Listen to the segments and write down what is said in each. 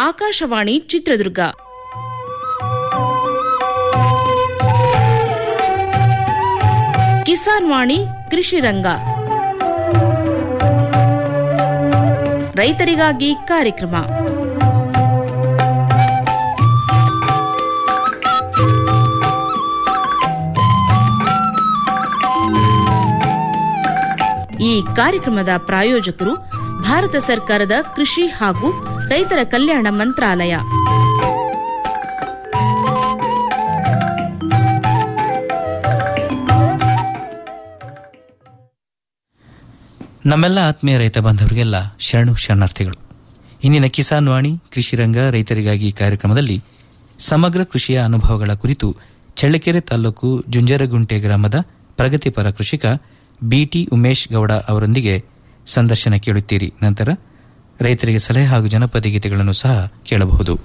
ಆಕಾಶವಾಣಿ ಚಿತ್ರದುರ್ಗ ಕಿಸಾನ್ ವಾಣಿ ಕೃಷಿ ರಂಗ ರೈತರಿಗಾಗಿ ಕಾರ್ಯಕ್ರಮ ಈ ಕಾರ್ಯಕ್ರಮದ ಪ್ರಾಯೋಜಕರು ಭಾರತ ಸರ್ಕಾರದ ಕೃಷಿ ಹಾಗೂ ರೈತರ ಕಲ್ಯಾಣ ಮಂತ್ರಾಲಯ ನಮ್ಮೆಲ್ಲ ಆತ್ಮೀಯ ರೈತ ಬಾಂಧವರಿಗೆಲ್ಲ ಶರಣು ಶರಣಾರ್ಥಿಗಳು ಇಂದಿನ ಕಿಸಾನ್ ವಾಣಿ ಕೃಷಿ ರಂಗ ರೈತರಿಗಾಗಿ ಕಾರ್ಯಕ್ರಮದಲ್ಲಿ ಸಮಗ್ರ ಕೃಷಿಯ ಅನುಭವಗಳ ಕುರಿತು ಚಳ್ಳಕೆರೆ ತಾಲೂಕು ಜುಂಜರಗುಂಟೆ ಗ್ರಾಮದ ಪ್ರಗತಿಪರ ಕೃಷಿಕ ಬಿಟಿ ಉಮೇಶ್ ಗೌಡ ಅವರೊಂದಿಗೆ ಸಂದರ್ಶನ ಕೇಳುತ್ತೀರಿ ನಂತರ ರೈತರಿಗೆ ಸಲಹೆ ಹಾಗೂ ಜನಪದ ಗೀತೆಗಳನ್ನು ಸಹ ಕೇಳಬಹುದು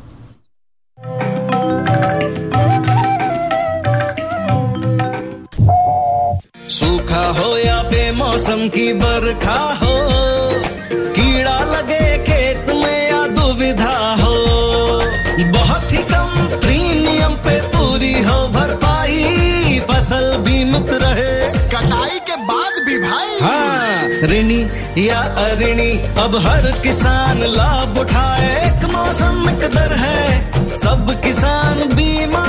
सूखा हो या बेमौसम की बरखा हो कीड़ा लगे खेत में या दुविधा हो बहुत ही कम प्रीमियम पे पूरी हो भरपाई फसल बीमित रहे कटाई के बाद भी भाई हाँ ऋणी या अऋणी अब हर किसान लाभ उठाए एक मौसम एक दर है सब किसान बीमा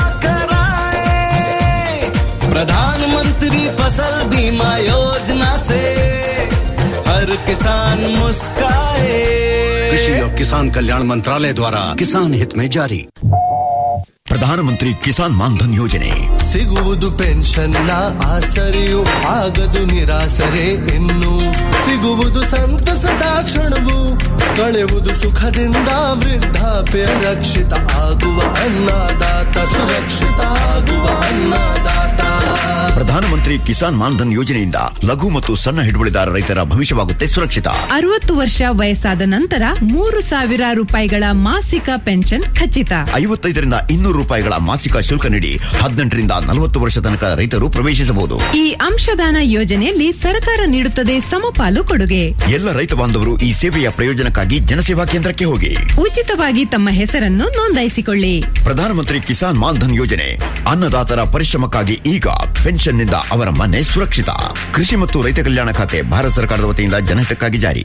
कराए प्रधानमंत्री फसल बीमा योजना से हर किसान मुस्काए कृषि और किसान कल्याण मंत्रालय द्वारा किसान हित में जारी ಪ್ರಧಾನಮಂತ್ರಿ ಕಿಸಾನ್ ಮಾನ್ಧನ್ ಯೋಜನೆ ಸಿಗುವುದು ಪೆನ್ಷನ್ನ ಆಸರೆಯು ಆಗದು ನಿರಾಸರೆ ಇನ್ನು ಸಿಗುವುದು ಸಂತಸದ ಕ್ಷಣವು ಕಳೆಯುವುದು ಸುಖದಿಂದ ವೃದ್ಧಾಪ್ಯ ರಕ್ಷಿತ ಆಗುವ ಅನ್ನದಾತ ಸುರಕ್ಷಿತ ಆಗುವ ಅನ್ನದಾತ ಪ್ರಧಾನಮಂತ್ರಿ ಕಿಸಾನ್ ಮಾನ್ಧನ್ ಯೋಜನೆಯಿಂದ ಲಘು ಮತ್ತು ಸಣ್ಣ ಹಿಡುವಳಿದಾರ ರೈತರ ಭವಿಷ್ಯವಾಗುತ್ತೆ ಸುರಕ್ಷಿತ ಅರವತ್ತು ವರ್ಷ ವಯಸ್ಸಾದ ನಂತರ ಮೂರು ಸಾವಿರ ರೂಪಾಯಿಗಳ ಮಾಸಿಕ ಪೆನ್ಷನ್ ಖಚಿತ ಐವತ್ತೈದರಿಂದ ಇನ್ನೂರು ರೂಪಾಯಿಗಳ ಮಾಸಿಕ ಶುಲ್ಕ ನೀಡಿ ಹದಿನೆಂಟರಿಂದ ನಲವತ್ತು ವರ್ಷ ತನಕ ರೈತರು ಪ್ರವೇಶಿಸಬಹುದು ಈ ಅಂಶದಾನ ಯೋಜನೆಯಲ್ಲಿ ಸರ್ಕಾರ ನೀಡುತ್ತದೆ ಸಮಪಾಲು ಕೊಡುಗೆ ಎಲ್ಲ ರೈತ ಬಾಂಧವರು ಈ ಸೇವೆಯ ಪ್ರಯೋಜನಕ್ಕಾಗಿ ಜನಸೇವಾ ಕೇಂದ್ರಕ್ಕೆ ಹೋಗಿ ಉಚಿತವಾಗಿ ತಮ್ಮ ಹೆಸರನ್ನು ನೋಂದಾಯಿಸಿಕೊಳ್ಳಿ ಪ್ರಧಾನಮಂತ್ರಿ ಕಿಸಾನ್ ಮಾನ್ಧನ್ ಯೋಜನೆ ಅನ್ನದಾತರ ಪರಿಶ್ರಮಕ್ಕಾಗಿ ಈಗ ಪೆನ್ಷನ್ನಿಂದ ಅವರ ಮನೆ ಸುರಕ್ಷಿತ ಕೃಷಿ ಮತ್ತು ರೈತ ಕಲ್ಯಾಣ ಖಾತೆ ಭಾರತ ಸರ್ಕಾರದ ವತಿಯಿಂದ ಜನಹಿತಕ್ಕಾಗಿ ಜಾರಿ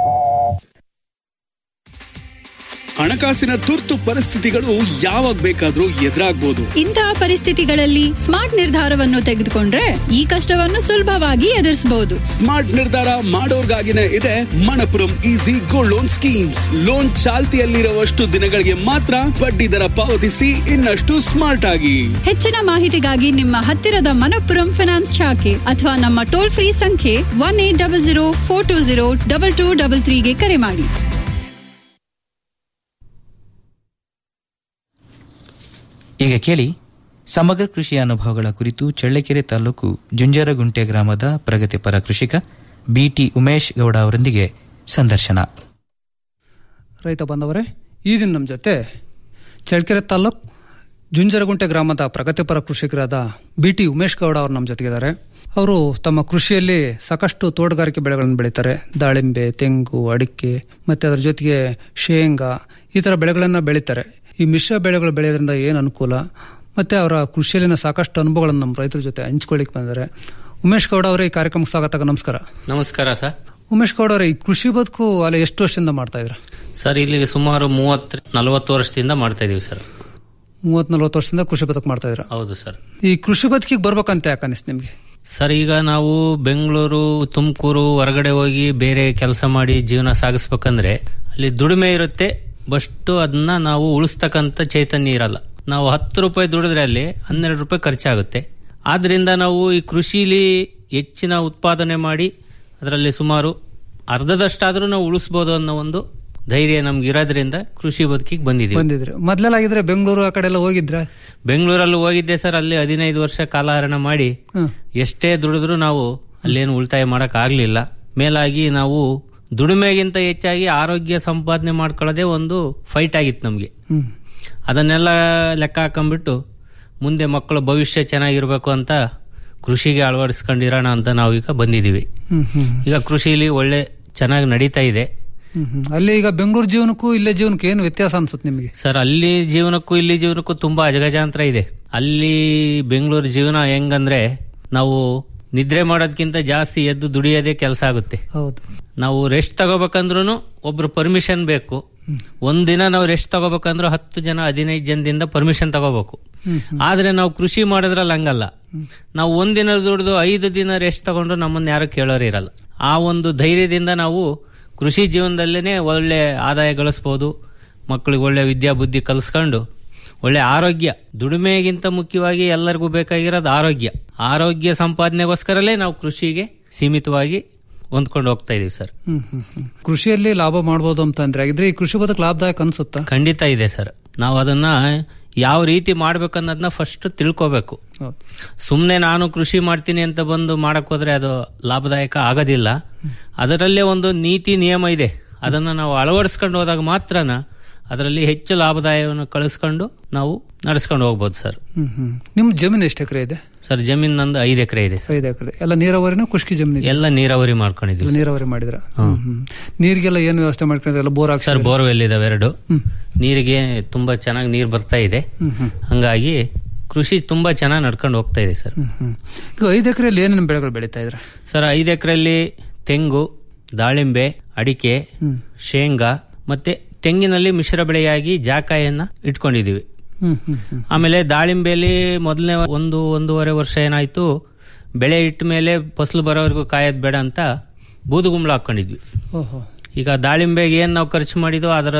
ಹಣಕಾಸಿನ ತುರ್ತು ಪರಿಸ್ಥಿತಿಗಳು ಯಾವಾಗ ಬೇಕಾದ್ರೂ ಎದುರಾಗ್ಬೋದು ಇಂತಹ ಪರಿಸ್ಥಿತಿಗಳಲ್ಲಿ ಸ್ಮಾರ್ಟ್ ನಿರ್ಧಾರವನ್ನು ತೆಗೆದುಕೊಂಡ್ರೆ ಈ ಕಷ್ಟವನ್ನು ಸುಲಭವಾಗಿ ಎದುರಿಸಬಹುದು ಸ್ಮಾರ್ಟ್ ನಿರ್ಧಾರ ಮಾಡೋರ್ಗಾಗಿನೇ ಇದೆ Manappuram easy gold loan schemes loan ಚಾಲ್ತಿಯಲ್ಲಿರುವಷ್ಟು ದಿನಗಳಿಗೆ ಮಾತ್ರ ಬಡ್ಡಿ ದರ ಪಾವತಿಸಿ ಇನ್ನಷ್ಟು ಸ್ಮಾರ್ಟ್ ಆಗಿ ಹೆಚ್ಚಿನ ಮಾಹಿತಿಗಾಗಿ ನಿಮ್ಮ ಹತ್ತಿರದ ಮನಪ್ಪುರಂ ಫಿನಾನ್ಸ್ ಶಾಖೆ ಅಥವಾ ನಮ್ಮ ಟೋಲ್ ಫ್ರೀ ಸಂಖ್ಯೆ one eight double zero four two zero double two double ತ್ರೀಗೆ ಕರೆ ಮಾಡಿ ಈಗ ಕೇಳಿ ಸಮಗ್ರ ಕೃಷಿಯ ಅನುಭವಗಳ ಕುರಿತು ಚಳ್ಳಕೆರೆ ತಾಲೂಕು ಜುಂಜರಗುಂಟೆ ಗ್ರಾಮದ ಪ್ರಗತಿಪರ ಕೃಷಿಕ ಬಿಟಿ ಉಮೇಶ್ ಗೌಡ ಅವರೊಂದಿಗೆ ಸಂದರ್ಶನ ರೈತ ಬಾಂಧವರೇ ಈ ದಿನ ನಮ್ಮ ಜೊತೆ ಚಳ್ಳಕೆರೆ ತಾಲೂಕ್ ಜುಂಜರಗುಂಟೆ ಗ್ರಾಮದ ಪ್ರಗತಿಪರ ಕೃಷಿಕರಾದ ಬಿ ಟಿ ಉಮೇಶ್ ಗೌಡ ಅವರು ನಮ್ಮ ಜೊತೆಗಿದ್ದಾರೆ ಅವರು ತಮ್ಮ ಕೃಷಿಯಲ್ಲಿ ಸಾಕಷ್ಟು ತೋಟಗಾರಿಕೆ ಬೆಳೆಗಳನ್ನು ಬೆಳೀತಾರೆ ದಾಳಿಂಬೆ ತೆಂಗು ಅಡಿಕೆ ಮತ್ತು ಅದರ ಜೊತೆಗೆ ಶೇಂಗಾ ಈ ಥರ ಬೆಳೆಗಳನ್ನು ಬೆಳೀತಾರೆ ಈ ಮಿಶ್ರ ಬೆಳೆಗಳು ಬೆಳೆಯೋದ್ರಿಂದ ಏನು ಅನುಕೂಲ ಮತ್ತು ಅವರ ಕೃಷಿಯಲ್ಲಿನ ಸಾಕಷ್ಟು ಅನುಭವಗಳನ್ನು ನಮ್ಮ ರೈತರ ಜೊತೆ ಹಂಚ್ಕೊಳ್ಳಿಕ್ಕೆ ಬಂದಿದ್ದಾರೆ ಉಮೇಶ್ ಗೌಡ ಅವರೇ ಈ ಕಾರ್ಯಕ್ರಮಕ್ಕೆ ಸ್ವಾಗತ ನಮಸ್ಕಾರ ನಮಸ್ಕಾರ ಸರ್ ಉಮೇಶ್ ಗೌಡ ಅವರೇ ಈ ಕೃಷಿ ಬದುಕು ಅಲ್ಲಿ ಎಷ್ಟು ವರ್ಷದಿಂದ ಮಾಡ್ತಾ ಇದ್ರ ಸರ್ ಇಲ್ಲಿ ಸುಮಾರು ಮೂವತ್ತು ನಲವತ್ತು ವರ್ಷದಿಂದ ಮಾಡ್ತಾ ಇದೀವಿ ಸರ್ ಮೂವತ್ ನಲ್ವತ್ತು ವರ್ಷದಿಂದ ಕೃಷಿ ಬದುಕು ಮಾಡ್ತಾ ಇದ್ರ ಹೌದು ಸರ್ ಈ ಕೃಷಿ ಬದುಕಿಗೆ ಬರ್ಬೇಕಂತ ಯಾಕೆ ಅನಿಸ್ತು ನಿಮ್ಗೆ ಸರ್ ಈಗ ನಾವು ಬೆಂಗಳೂರು ತುಮಕೂರು ಹೊರಗಡೆ ಹೋಗಿ ಬೇರೆ ಕೆಲಸ ಮಾಡಿ ಜೀವನ ಸಾಗಿಸ್ಬೇಕಂದ್ರೆ ಅಲ್ಲಿ ದುಡಿಮೆ ಇರುತ್ತೆ ಬಷ್ಟು ಅದನ್ನ ನಾವು ಉಳಿಸ್ತಕ್ಕಂಥ ಚೈತನ್ಯ ಇರಲ್ಲ ನಾವು ಹತ್ತು ರೂಪಾಯಿ ದುಡಿದ್ರೆ ಅಲ್ಲಿ ಹನ್ನೆರಡು ರೂಪಾಯಿ ಖರ್ಚಾಗುತ್ತೆ ಆದ್ರಿಂದ ನಾವು ಈ ಕೃಷಿಲಿ ಹೆಚ್ಚಿನ ಉತ್ಪಾದನೆ ಮಾಡಿ ಅದರಲ್ಲಿ ಸುಮಾರು ಅರ್ಧದಷ್ಟಾದ್ರೂ ನಾವು ಉಳಿಸ್ಬೋದು ಅನ್ನೋ ಒಂದು ಧೈರ್ಯ ನಮ್ಗೆ ಇರೋದ್ರಿಂದ ಕೃಷಿ ಬದುಕಿಗೆ ಬಂದಿದ್ದೀವಿ ಬಂದಿದ್ರೆ ಮೊದ್ಲೆಲ್ಲ ಆಗಿದ್ರೆ ಬೆಂಗಳೂರು ಆ ಕಡೆ ಎಲ್ಲ ಹೋಗಿದ್ರ ಬೆಂಗಳೂರಲ್ಲಿ ಹೋಗಿದ್ದೆ ಸರ್ ಅಲ್ಲಿ ಹದಿನೈದು ವರ್ಷ ಕಾಲಹರಣ ಮಾಡಿ ಹ್ಮ್. ಎಷ್ಟೇ ದುಡಿದ್ರು ನಾವು ಅಲ್ಲೇನು ಉಳಿತಾಯ ಮಾಡಕ್ ಆಗ್ಲಿಲ್ಲ ಮೇಲಾಗಿ ನಾವು ದುಡಿಮೆಗಿಂತ ಹೆಚ್ಚಾಗಿ ಆರೋಗ್ಯ ಸಂಪಾದನೆ ಮಾಡ್ಕೊಳ್ಳೋದೇ ಒಂದು ಫೈಟ್ ಆಗಿತ್ತು ನಮಗೆ ಹ್ಮ್ ಅದನ್ನೆಲ್ಲ ಲೆಕ್ಕ ಹಾಕೊಂಡ್ಬಿಟ್ಟು ಮುಂದೆ ಮಕ್ಕಳ ಭವಿಷ್ಯ ಚೆನ್ನಾಗಿರ್ಬೇಕು ಅಂತ ಕೃಷಿಗೆ ಅಳವಡಿಸ್ಕೊಂಡಿರೋಣ ಅಂತ ನಾವೀಗ ಬಂದಿದ್ದೀವಿ ಹ್ಮ್ ಹ್ಮ್ ಈಗ ಕೃಷಿಲಿ ಒಳ್ಳೆ ಚೆನ್ನಾಗಿ ನಡೀತಾ ಇದೆ ಹ್ಮ್ ಹ್ಮ್. ಅಲ್ಲಿ ಈಗ ಬೆಂಗಳೂರು ಜೀವನಕ್ಕೂ ಇಲ್ಲೇ ಜೀವನಕ್ಕೂ ಏನು ವ್ಯತ್ಯಾಸ ಅನ್ಸುತ್ತೆ ನಿಮಗೆ ಸರ್ ಅಲ್ಲಿ ಜೀವನಕ್ಕೂ ಇಲ್ಲಿ ಜೀವನಕ್ಕೂ ತುಂಬಾ ಅಜಗಜಾಂತರ ಇದೆ ಅಲ್ಲಿ ಬೆಂಗಳೂರು ಜೀವನ ಹೆಂಗಂದ್ರೆ ನಾವು ನಿದ್ರೆ ಮಾಡೋದಕ್ಕಿಂತ ಜಾಸ್ತಿ ಎದ್ದು ದುಡಿಯೋದೇ ಕೆಲಸ ಆಗುತ್ತೆ ಹೌದು ನಾವು ರೆಸ್ಟ್ ತಗೋಬೇಕಂದ್ರೂ ಒಬ್ರು ಪರ್ಮಿಷನ್ ಬೇಕು ಒಂದಿನ ನಾವು ರೆಸ್ಟ್ ತಗೋಬೇಕಂದ್ರೆ ಹತ್ತು ಜನ ಹದಿನೈದು ಜನದಿಂದ ಪರ್ಮಿಷನ್ ತಗೋಬೇಕು ಆದ್ರೆ ನಾವು ಕೃಷಿ ಮಾಡೋದ್ರಲ್ಲಿ ಹಂಗಲ್ಲ ನಾವು ಒಂದಿನ ದುಡಿದು ಐದು ದಿನ ರೆಸ್ಟ್ ತಗೊಂಡ್ರು ನಮ್ಮನ್ನ ಯಾರು ಕೇಳೋರು ಇರಲ್ಲ ಆ ಒಂದು ಧೈರ್ಯದಿಂದ ನಾವು ಕೃಷಿ ಜೀವನದಲ್ಲೇನೆ ಒಳ್ಳೆ ಆದಾಯ ಗಳಿಸ್ಬೋದು ಮಕ್ಕಳಿಗೆ ಒಳ್ಳೆ ವಿದ್ಯಾಬುದ್ಧಿ ಕಲಿಸ್ಕೊಂಡು ಒಳ್ಳೆ ಆರೋಗ್ಯ ದುಡಿಮೆಗಿಂತ ಮುಖ್ಯವಾಗಿ ಎಲ್ಲರಿಗೂ ಬೇಕಾಗಿರೋದು ಆರೋಗ್ಯ ಆರೋಗ್ಯ ಸಂಪಾದನೆಗೋಸ್ಕರಲೇ ನಾವು ಕೃಷಿಗೆ ಸೀಮಿತವಾಗಿ ಹೊಂದ್ಕೊಂಡು ಹೋಗ್ತಾ ಇದೀವಿ ಸರ್ ಹ್ಮ್ ಹ್ಮ್ ಹ್ಮ್. ಕೃಷಿಯಲ್ಲಿ ಲಾಭ ಮಾಡ್ಬೋದು ಅಂತ ಅಂದ್ರೆ ಆಗಿದ್ರೆ ಈ ಕೃಷಿ ಬದುಕು ಲಾಭದಾಯಕ ಅನ್ಸುತ್ತಾ ಖಂಡಿತ ಇದೆ ಸರ್ ನಾವು ಅದನ್ನ ಯಾವ ರೀತಿ ಮಾಡ್ಬೇಕನ್ನೋದನ್ನ ಫಸ್ಟ್ ತಿಳ್ಕೋಬೇಕು ಹೌದು. ಸುಮ್ಮನೆ ನಾನು ಕೃಷಿ ಮಾಡ್ತೀನಿ ಅಂತ ಬಂದು ಮಾಡಕ್ ಹೋದ್ರೆ ಅದು ಲಾಭದಾಯಕ ಆಗೋದಿಲ್ಲ ಅದರಲ್ಲೇ ಒಂದು ನೀತಿ ನಿಯಮ ಇದೆ ಅದನ್ನ ನಾವು ಅಳವಡಿಸ್ಕೊಂಡು ಹೋದಾಗ ಮಾತ್ರನ ಅದರಲ್ಲಿ ಹೆಚ್ಚು ಲಾಭದಾಯವನ್ನು ಕಳಿಸ್ಕೊಂಡು ನಾವು ನಡೆಸ್ಕೊಂಡು ಹೋಗ್ಬೋದು ಸರ್ ಹ್ಮ್ ಹ್ಮ್ ನಿಮ್ ಜಮೀನು ಎಷ್ಟು ಎಕರೆ ಇದೆ ಸರ್ ಜಮೀನ್ ನಂದು ಐದು ಎಕರೆ ಇದೆ ಸರ್ ಐದು ಎಕರೆ ಎಲ್ಲ ನೀರಾವರಿನ ಖುಷ್ಕಿ ಜಮೀನು ಇದೆ ಎಲ್ಲ ನೀರಾವರಿ ಮಾಡ್ಕೊಂಡಿದ್ದೀವಿ ಎಲ್ಲ ನೀರಾವರಿ ಮಾಡಿದ್ರ ಹ್ಮ್ ಹ್ಮ್. ನೀರಿಗೆಲ್ಲ ಏನು ವ್ಯವಸ್ಥೆ ಮಾಡ್ಕೊಂಡಿಲ್ಲ ಬೋರ್ ಹಾಕ್ಸಿ ಸರ್ ಬೋರ್ವೆಲ್ ಇದಾವೆ ಎರಡು ನೀರಿಗೆ ತುಂಬಾ ಚೆನ್ನಾಗಿ ನೀರು ಬರ್ತಾ ಇದೆ ಹ್ಮ್ ಹ್ಮ್. ಹಂಗಾಗಿ ಕೃಷಿ ತುಂಬಾ ಚೆನ್ನಾಗಿ ನಡ್ಕೊಂಡು ಹೋಗ್ತಾ ಇದೆ ಸರ್ ಹ್ಮ್ ಹ್ಮ್. ಈಗ ಐದು ಎಕರೆಯಲ್ಲಿ ಏನೇನು ಬೆಳೆಗಳು ಬೆಳೀತಾ ಇದ್ರ ಸರ್ ಐದು ಎಕರೆಯಲ್ಲಿ ತೆಂಗು ದಾಳಿಂಬೆ ಅಡಿಕೆ ಶೇಂಗಾ ಮತ್ತೆ ತೆಂಗಿನಲ್ಲಿ ಮಿಶ್ರ ಬೆಳೆಯಾಗಿ ಜಾಕಾಯನ್ನ ಇಟ್ಕೊಂಡಿದೀವಿ ಹ್ಮ್ ಹ್ಮ್ ಹ್ಮ್ ಆಮೇಲೆ ದಾಳಿಂಬೆಯಲ್ಲಿ ಮೊದಲನೇ ಒಂದು ಒಂದೂವರೆ ವರ್ಷ ಏನಾಯ್ತು ಬೆಳೆ ಇಟ್ಟ ಮೇಲೆ ಫಸಲು ಬರೋವರೆಗೂ ಕಾಯೋದು ಬೇಡ ಅಂತ ಬೂದುಗುಂಬಳ ಹಾಕೊಂಡಿದ್ವಿ ಓಹೋ ಈಗ ದಾಳಿಂಬೆಗೆ ಏನು ನಾವು ಖರ್ಚು ಮಾಡಿದೋ ಅದರ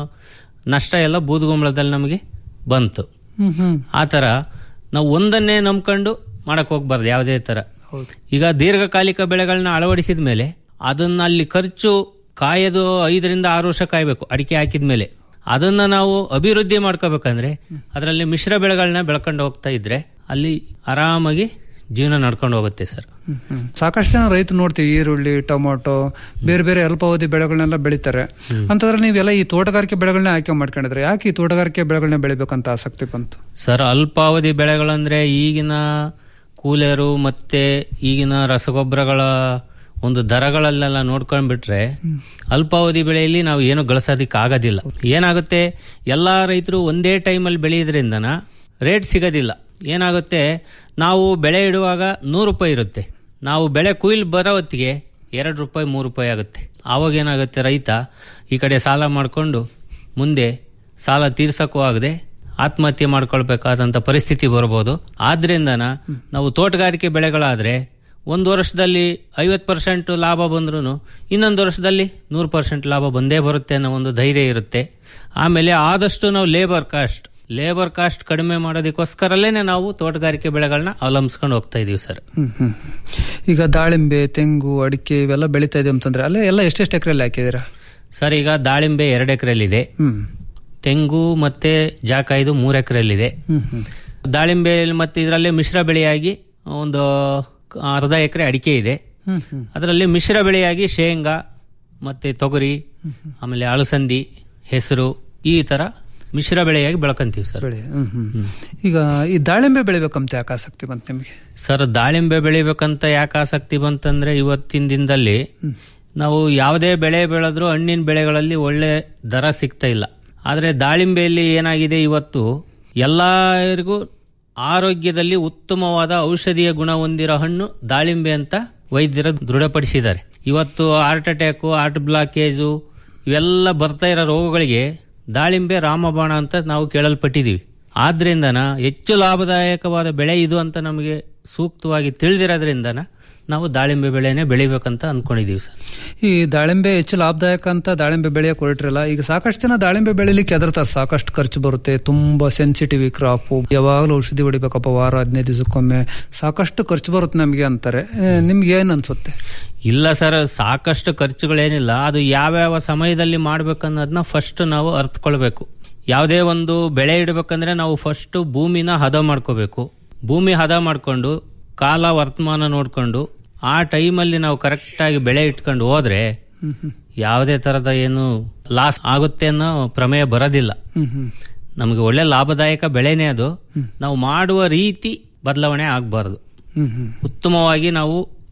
ನಷ್ಟ ಎಲ್ಲ ಬೂದುಗುಂಬಳದಲ್ಲಿ ನಮಗೆ ಬಂತು ಹ್ಮ್ ಹ್ಮ್ ಆ ಥರ ನಾವು ಒಂದನ್ನೇ ನಂಬ್ಕೊಂಡು ಮಾಡಕ್ ಹೋಗ್ಬಾರ್ದು ಯಾವುದೇ ಥರ ಹೌದು ಈಗ ದೀರ್ಘಕಾಲಿಕ ಬೆಳೆಗಳನ್ನ ಅಳವಡಿಸಿದ ಮೇಲೆ ಅದನ್ನ ಅಲ್ಲಿ ಖರ್ಚು ಕಾಯೋದು ಐದರಿಂದ ಆರು ವರ್ಷ ಕಾಯಬೇಕು ಅಡಿಕೆ ಹಾಕಿದ ಮೇಲೆ ಅದನ್ನ ನಾವು ಅಭಿವೃದ್ಧಿ ಮಾಡ್ಕೋಬೇಕಂದ್ರೆ ಅದರಲ್ಲಿ ಮಿಶ್ರ ಬೆಳೆಗಳನ್ನ ಬೆಳ್ಕೊಂಡು ಹೋಗ್ತಾ ಇದ್ರೆ ಅಲ್ಲಿ ಆರಾಮಾಗಿ ಜೀವನ ನಡ್ಕೊಂಡು ಹೋಗುತ್ತೆ ಸರ್ ಹ್ಮ್ ಹ್ಮ್. ಸಾಕಷ್ಟು ಜನ ರೈತರು ನೋಡ್ತೀವಿ ಈರುಳ್ಳಿ ಟೊಮೊಟೊ ಬೇರೆ ಬೇರೆ ಅಲ್ಪಾವಧಿ ಬೆಳೆಗಳನ್ನೆಲ್ಲ ಬೆಳಿತಾರೆ ಅಂತಂದ್ರೆ ನೀವೆಲ್ಲ ಈ ತೋಟಗಾರಿಕೆ ಬೆಳೆಗಳನ್ನ ಆಯ್ಕೆ ಮಾಡ್ಕೊಂಡಿದ್ರೆ ಯಾಕೆ ಈ ತೋಟಗಾರಿಕೆ ಬೆಳೆಗಳನ್ನ ಬೆಳಿಬೇಕಂತ ಆಸಕ್ತಿ ಬಂತು ಸರ್ ಅಲ್ಪಾವಧಿ ಬೆಳೆಗಳಂದ್ರೆ ಈಗಿನ ಕೂಲರು ಮತ್ತೆ ಈಗಿನ ರಸಗೊಬ್ಬರಗಳ ಒಂದು ದರಗಳಲ್ಲೆಲ್ಲ ನೋಡ್ಕೊಂಡ್ಬಿಟ್ರೆ ಅಲ್ಪಾವಧಿ ಬೆಳೆಯಲ್ಲಿ ನಾವು ಏನು ಗಳಿಸೋದಕ್ಕೆ ಆಗೋದಿಲ್ಲ ಏನಾಗುತ್ತೆ ಎಲ್ಲಾ ರೈತರು ಒಂದೇ ಟೈಮಲ್ಲಿ ಬೆಳೆಯೋದ್ರಿಂದನ ರೇಟ್ ಸಿಗೋದಿಲ್ಲ ಏನಾಗುತ್ತೆ ನಾವು ಬೆಳೆ ಇಡುವಾಗ ನೂರು ರೂಪಾಯಿ ಇರುತ್ತೆ ನಾವು ಬೆಳೆ ಕುಯ್ಲ್ ಬರೋ ಹೊತ್ತಿಗೆ ಎರಡು ರೂಪಾಯಿ ಮೂರು ರೂಪಾಯಿ ಆಗುತ್ತೆ ಆವಾಗ ಏನಾಗುತ್ತೆ ರೈತ ಈ ಕಡೆ ಸಾಲ ಮಾಡಿಕೊಂಡು ಮುಂದೆ ಸಾಲ ತೀರ್ಸಕ್ಕೂ ಆಗದೆ ಆತ್ಮಹತ್ಯೆ ಮಾಡ್ಕೊಳ್ಬೇಕಾದಂತ ಪರಿಸ್ಥಿತಿ ಬರ್ಬೋದು ಆದ್ರಿಂದನ ನಾವು ತೋಟಗಾರಿಕೆ ಬೆಳೆಗಳಾದ್ರೆ ಒಂದು ವರ್ಷದಲ್ಲಿ ಐವತ್ತು ಪರ್ಸೆಂಟ್ ಲಾಭ ಬಂದ್ರೂ ಇನ್ನೊಂದು ವರ್ಷದಲ್ಲಿ ನೂರು ಪರ್ಸೆಂಟ್ ಲಾಭ ಬಂದೇ ಬರುತ್ತೆ ಅನ್ನೋ ಒಂದು ಧೈರ್ಯ ಇರುತ್ತೆ ಆಮೇಲೆ ಆದಷ್ಟು ನಾವು ಲೇಬರ್ ಕಾಸ್ಟ್ ಲೇಬರ್ ಕಾಸ್ಟ್ ಕಡಿಮೆ ಮಾಡೋದಕ್ಕೋಸ್ಕರಲ್ಲೇ ನಾವು ತೋಟಗಾರಿಕೆ ಬೆಳೆಗಳನ್ನ ಅವಲಂಬಿಸ್ಕೊಂಡು ಹೋಗ್ತಾ ಇದೀವಿ ಸರ್ ಹ್ಮ್ ಹ್ಮ್ ಈಗ ದಾಳಿಂಬೆ ತೆಂಗು ಅಡಿಕೆ ಇವೆಲ್ಲ ಬೆಳೀತಾ ಇದೆ ಅಂತಂದ್ರೆ ಅಲ್ಲೇ ಎಲ್ಲ ಎಷ್ಟೆಷ್ಟು ಎಕರೆಯಲ್ಲಿ ಹಾಕಿದ್ದೀರಾ ಸರ್ ಈಗ ದಾಳಿಂಬೆ ಎರಡು ಎಕರೆಯಲ್ಲಿದೆ ಹ್ಮ್ ತೆಂಗು ಮತ್ತೆ ಜಾಕಾಯ್ದು ಮೂರು ಎಕರೆಯಲ್ಲಿದೆ ಹ್ಮ್ ಹ್ಮ್ ದಾಳಿಂಬೆ ಮತ್ತೆ ಇದರಲ್ಲಿ ಮಿಶ್ರ ಬೆಳೆಯಾಗಿ ಒಂದು ಅರ್ಧ ಎಕರೆ ಅಡಿಕೆ ಇದೆ ಹ್ಮ್ ಹ್ಮ್ ಅದರಲ್ಲಿ ಮಿಶ್ರ ಬೆಳೆಯಾಗಿ ಶೇಂಗಾ ಮತ್ತೆ ತೊಗರಿ ಆಮೇಲೆ ಅಳಸಂದಿ ಹೆಸರು ಈ ತರ ಮಿಶ್ರ ಬೆಳೆಯಾಗಿ ಬೆಳ್ಕೊಂತೀವಿ ಸರ್ ಬೆಳೆ ಹ್ಮ್ ಹ್ಮ್ ಈಗ ಈ ದಾಳಿಂಬೆ ಬೆಳಿಬೇಕಂತ ಯಾಕೆ ಆಸಕ್ತಿ ಬಂತು ನಿಮಗೆ ಸರ್ ದಾಳಿಂಬೆ ಬೆಳಿಬೇಕಂತ ಯಾಕೆ ಆಸಕ್ತಿ ಬಂತಂದ್ರೆ ಇವತ್ತಿನ ದಿನದಲ್ಲಿ ನಾವು ಯಾವುದೇ ಬೆಳೆ ಬೆಳೆದ್ರೂ ಹಣ್ಣಿನ ಬೆಳೆಗಳಲ್ಲಿ ಒಳ್ಳೆ ದರ ಸಿಗ್ತಾ ಇಲ್ಲ ಆದ್ರೆ ದಾಳಿಂಬೆಯಲ್ಲಿ ಏನಾಗಿದೆ ಇವತ್ತು ಎಲ್ಲರಿಗೂ ಆರೋಗ್ಯದಲ್ಲಿ ಉತ್ತಮವಾದ ಔಷಧೀಯ ಗುಣ ಹೊಂದಿರೋ ಹಣ್ಣು ದಾಳಿಂಬೆ ಅಂತ ವೈದ್ಯರು ದೃಢಪಡಿಸಿದ್ದಾರೆ ಇವತ್ತು ಹಾರ್ಟ್ ಅಟ್ಯಾಕು ಹಾರ್ಟ್ ಬ್ಲಾಕೇಜು ಇವೆಲ್ಲ ಬರ್ತಾ ಇರೋ ರೋಗಗಳಿಗೆ ದಾಳಿಂಬೆ ರಾಮಬಾಣ ಅಂತ ನಾವು ಕೇಳಲ್ಪಟ್ಟಿದ್ದೀವಿ ಆದ್ರಿಂದನ ಹೆಚ್ಚು ಲಾಭದಾಯಕವಾದ ಬೆಳೆ ಇದು ಅಂತ ನಮಗೆ ಸೂಕ್ತವಾಗಿ ತಿಳಿದಿರೋದ್ರಿಂದನ ನಾವು ದಾಳಿಂಬೆ ಬೆಳೆನೇ ಬೆಳಿಬೇಕಂತ ಅಂದ್ಕೊಂಡಿದೀವಿ ಸರ್ ಈ ದಾಳಿಂಬೆ ಹೆಚ್ಚು ಲಾಭದಾಯಕ ಅಂತ ದಾಳಿಂಬೆ ಬೆಳೆಯಕ್ಕೆ ಹೊರಟ್ರಲ್ಲ ಈಗ ಸಾಕಷ್ಟು ಜನ ದಾಳಿಂಬೆ ಬೆಳಿಲಿಕ್ಕೆ ಹೆದರ್ತಾರೆ ಸಾಕಷ್ಟು ಖರ್ಚು ಬರುತ್ತೆ ತುಂಬಾ ಸೆನ್ಸಿಟಿವ್ ಕ್ರಾಪ್ ಯಾವಾಗಲೂ ಔಷಧಿ ಹೊಡಿಬೇಕಪ್ಪ ವಾರ ಹದಿನೈದು ದಿವಸಕ್ಕೊಮ್ಮೆ ಸಾಕಷ್ಟು ಖರ್ಚು ಬರುತ್ತೆ ನಮಗೆ ಅಂತಾರೆ ಏ, ನಿಮ್ಗೆ ಏನ್ ಅನ್ಸುತ್ತೆ ಇಲ್ಲ ಸರ್ ಸಾಕಷ್ಟು ಖರ್ಚುಗಳೇನಿಲ್ಲ ಅದು ಯಾವ್ಯಾವ ಸಮಯದಲ್ಲಿ ಮಾಡ್ಬೇಕನ್ನೋದನ್ನ ಫಸ್ಟ್ ನಾವು ಅರ್ಥಕೊಳ್ಬೇಕು ಯಾವುದೇ ಒಂದು ಬೆಳೆ ಇಡಬೇಕಂದ್ರೆ ನಾವು ಫಸ್ಟ್ ಭೂಮಿನ ಹದ ಮಾಡ್ಕೋಬೇಕು ಭೂಮಿ ಹದ ಮಾಡ್ಕೊಂಡು ಕಾಲ ವರ್ತಮಾನ ನೋಡ್ಕೊಂಡು ಆ ಟೈಮಲ್ಲಿ ನಾವು ಕರೆಕ್ಟಾಗಿ ಬೆಳೆ ಇಟ್ಕೊಂಡು ಹೋದ್ರೆ ಯಾವುದೇ ತರದ ಏನು ಲಾಸ್ ಆಗುತ್ತೆ ಅನ್ನೋ ಪ್ರಮೇಯ ಬರೋದಿಲ್ಲ ಹ್ಮ್ ಹ್ಮ್ ನಮಗೆ ಒಳ್ಳೆ ಲಾಭದಾಯಕ ಬೆಳೆನೇ ಅದು ನಾವು ಮಾಡುವ ರೀತಿ ಬದಲಾವಣೆ ಆಗಬಾರ್ದು ಹ್ಮ್ ಹ್ಮ್ ಉತ್ತಮವಾಗಿ ನಾವು